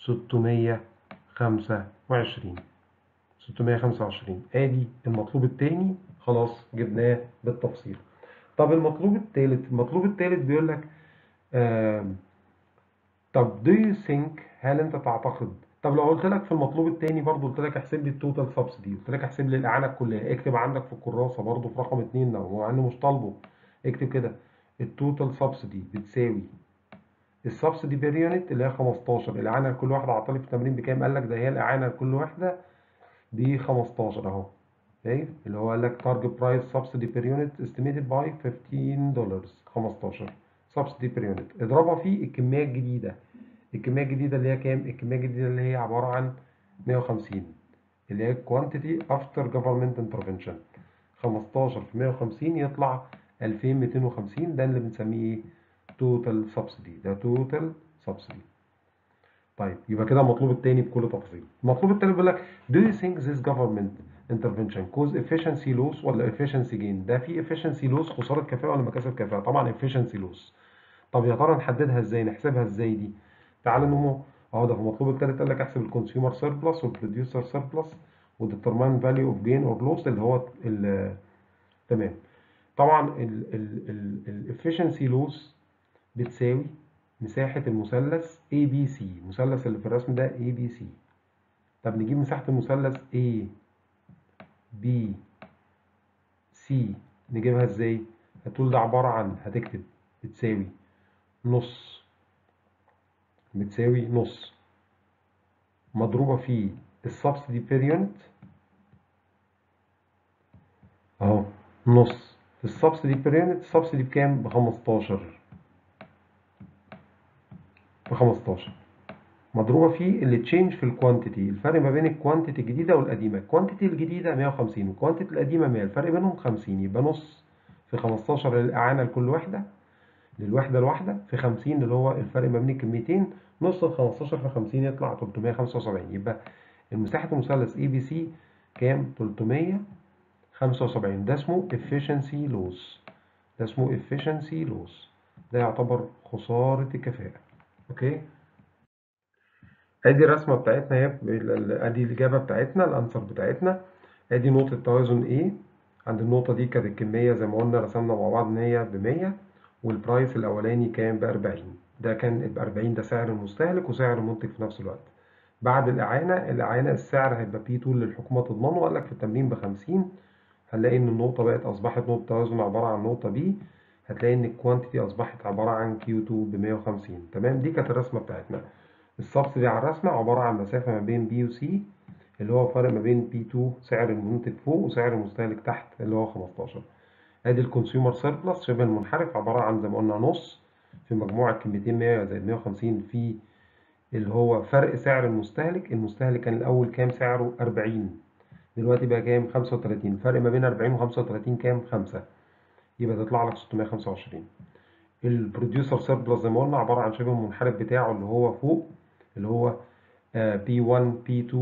A: 625 625 ادي المطلوب التاني خلاص جبناه بالتفصيل طب المطلوب التالت المطلوب التالت بيقول لك آه طب do you think هل انت تعتقد طب لو قلت لك في المطلوب التاني برضو قلت لك احسب لي التوتال سبسيدي قلت لك احسب لي الاعانه الكليه اكتب عندك في الكراسه برضو في رقم 2 لو مع انه مش طالبه اكتب كده التوتال سبسيدي بتساوي السبسيدي بير يونت اللي هي 15 الاعانه لكل واحده عطالي في التمرين بكام قال لك ده هي الاعانه لكل واحده ب 15 اهو شايف اللي هو قال لك تارجت برايس سبسيدي بير يونت استيميتد باي 15 دولار 15 سبسيدي بير يونت اضربها في الكميه الجديده الكميه الجديده اللي هي كام الكميه الجديده اللي هي عباره عن 150 اللي هي quantity after government intervention 15 في 150 يطلع 2250 ده اللي بنسميه ايه total subsidy ده total subsidy طيب يبقى كده المطلوب التاني بكل تفاصيل المطلوب التالت بيقول لك do you think this government intervention cause efficiency loss ولا efficiency gain ده في efficiency loss خسارة كفاءة ولا مكاسب كفاءة طبعا efficiency loss طب يا ترى نحددها ازاي نحسبها ازاي دي تعال نمو اهو ده في المطلوب التالت قال لك احسب الكونسيومر سيربلس والبروديوسر سيربلس وديترماين فاليو اوف جين اور لوس اللي هو ال تمام طبعا الافشنسي لوس بتساوي مساحة المثلث ABC المثلث اللي في الرسم ده ABC طب نجيب مساحة المثلث A B C نجيبها ازاي؟ هتقول ده عبارة عن هتكتب بتساوي نص بتساوي نص مضروبة في السبسيدي بير يونت اهو نص في السبسيدي بير يونت السبسيدي بكام؟ ب 15 ب 15 مضروبة في اللي تشينج في الكوانتيتي الفرق ما بين الكوانتيتي الجديدة والقديمة الكوانتيتي الجديدة 150 والكوانتيتي القديمة 100 الفرق بينهم 50 يبقى نص في 15 للإعانة لكل وحدة للوحدة الواحدة في 50 اللي هو الفرق ما بين الكميتين نص ال 15 في 50 يطلع 375 يبقى مساحة المثلث اي بي سي كام 375 ده اسمه efficiency loss ده اسمه efficiency loss ده يعتبر خسارة الكفاءة اوكي ادي الرسمة بتاعتنا هي ادي الإجابة بتاعتنا الأنسر بتاعتنا ادي نقطة توازن A عند النقطة دي كانت الكمية زي ما قلنا رسمنا مع بعض إن هي ب 100 والبرايس الأولاني كان ب 40 ده كان ب 40 ده سعر المستهلك وسعر المنتج في نفس الوقت بعد الإعانة الإعانة السعر هيبقى بي 2 للحكومة تضمنه وقال لك في التمرين ب 50 هنلاقي إن النقطة بقت أصبحت نقطة توازن عبارة عن نقطة B هتلاقي إن الكوانتيتي أصبحت عبارة عن Q2 ب 150 تمام دي كانت الرسمة بتاعتنا السبسيدي على الرسمة عبارة عن مسافة ما بين B و C اللي هو فرق ما بين P2 سعر المنتج فوق وسعر المستهلك تحت اللي هو 15 ادي الكونسيومر سيربلس شبه المنحرف عبارة عن زي ما قلنا نص في مجموع الكميتين 100 زائد 150 في اللي هو فرق سعر المستهلك المستهلك كان الأول كام سعره 40 دلوقتي بقى كام 35 الفرق ما بين 40 و 35 كام 5 يبقى تطلع لك 625 البروديوسر سيربلس زي ما قلنا عبارة عن شبه المنحرف بتاعه اللي هو فوق اللي هو P1 P2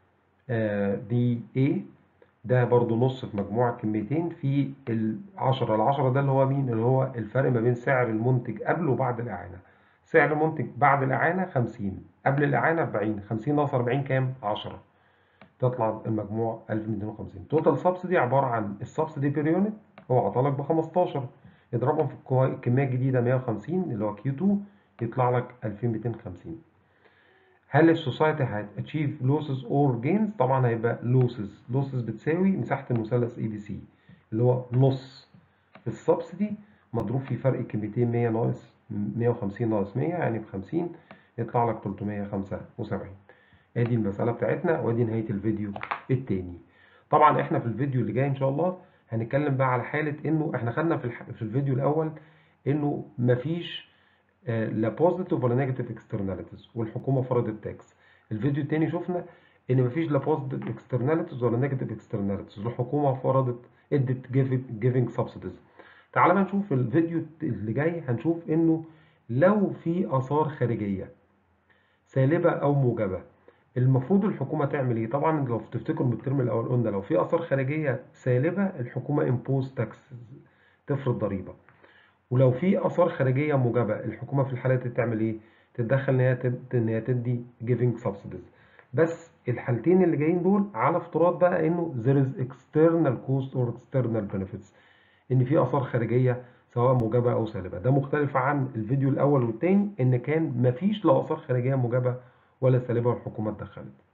A: DA ده برضو نص في مجموع الكميتين في العشرة العشرة ده اللي هو مين اللي هو الفرق ما بين سعر المنتج قبل وبعد الإعانة سعر المنتج بعد الإعانة 50 قبل الإعانة 40 50 ناقص 40 كام 10 تطلع المجموع 1250 توتال سبسيدي عبارة عن السبسيدي بير يونت هو عطالك ب 15 اضربهم في الكمية الجديدة 150 اللي هو Q2 يطلع لك 2250 هل السوسايتي هتاتشيف لوسز اور جينز طبعا هيبقى لوسز لوسز بتساوي مساحه المثلث اي بي سي اللي هو نص في السبسيدي مضروب في فرق الكميتين 100 ناقص 150 ناقص 100 يعني ب 50 يطلع لك 375 ادي المساله بتاعتنا وادي نهايه الفيديو التاني طبعا احنا في الفيديو اللي جاي ان شاء الله هنتكلم بقى على حاله انه احنا خدنا في, الح... في الفيديو الاول انه مفيش لا بوزيتيف ولا نيجاتيف اكسترناليتيز والحكومه فرضت تاكس الفيديو التاني شفنا ان مفيش لا بوزيتيف اكسترناليتيز ولا نيجاتيف اكسترناليتيز الحكومه فرضت ادت جيفنج سبسيديز تعال بقى نشوف الفيديو اللي جاي هنشوف انه لو في اثار خارجيه سالبه او موجبه المفروض الحكومه تعمل ايه طبعا لو تفتكروا من الترم الاول قلنا لو في اثار خارجيه سالبه الحكومه امبوز تاكس تفرض ضريبه ولو في اثار خارجيه موجبه الحكومه في الحالات دي تعمل ايه تتدخل ان هي ان هي تدي جيفنج سبسيديز بس الحالتين اللي جايين دول على افتراض بقى انه there is external cost or external benefits ان في اثار خارجيه سواء موجبه او سالبه ده مختلف عن الفيديو الاول والتاني ان كان مفيش لا اثار خارجيه موجبه ولا سالبه والحكومه اتدخلت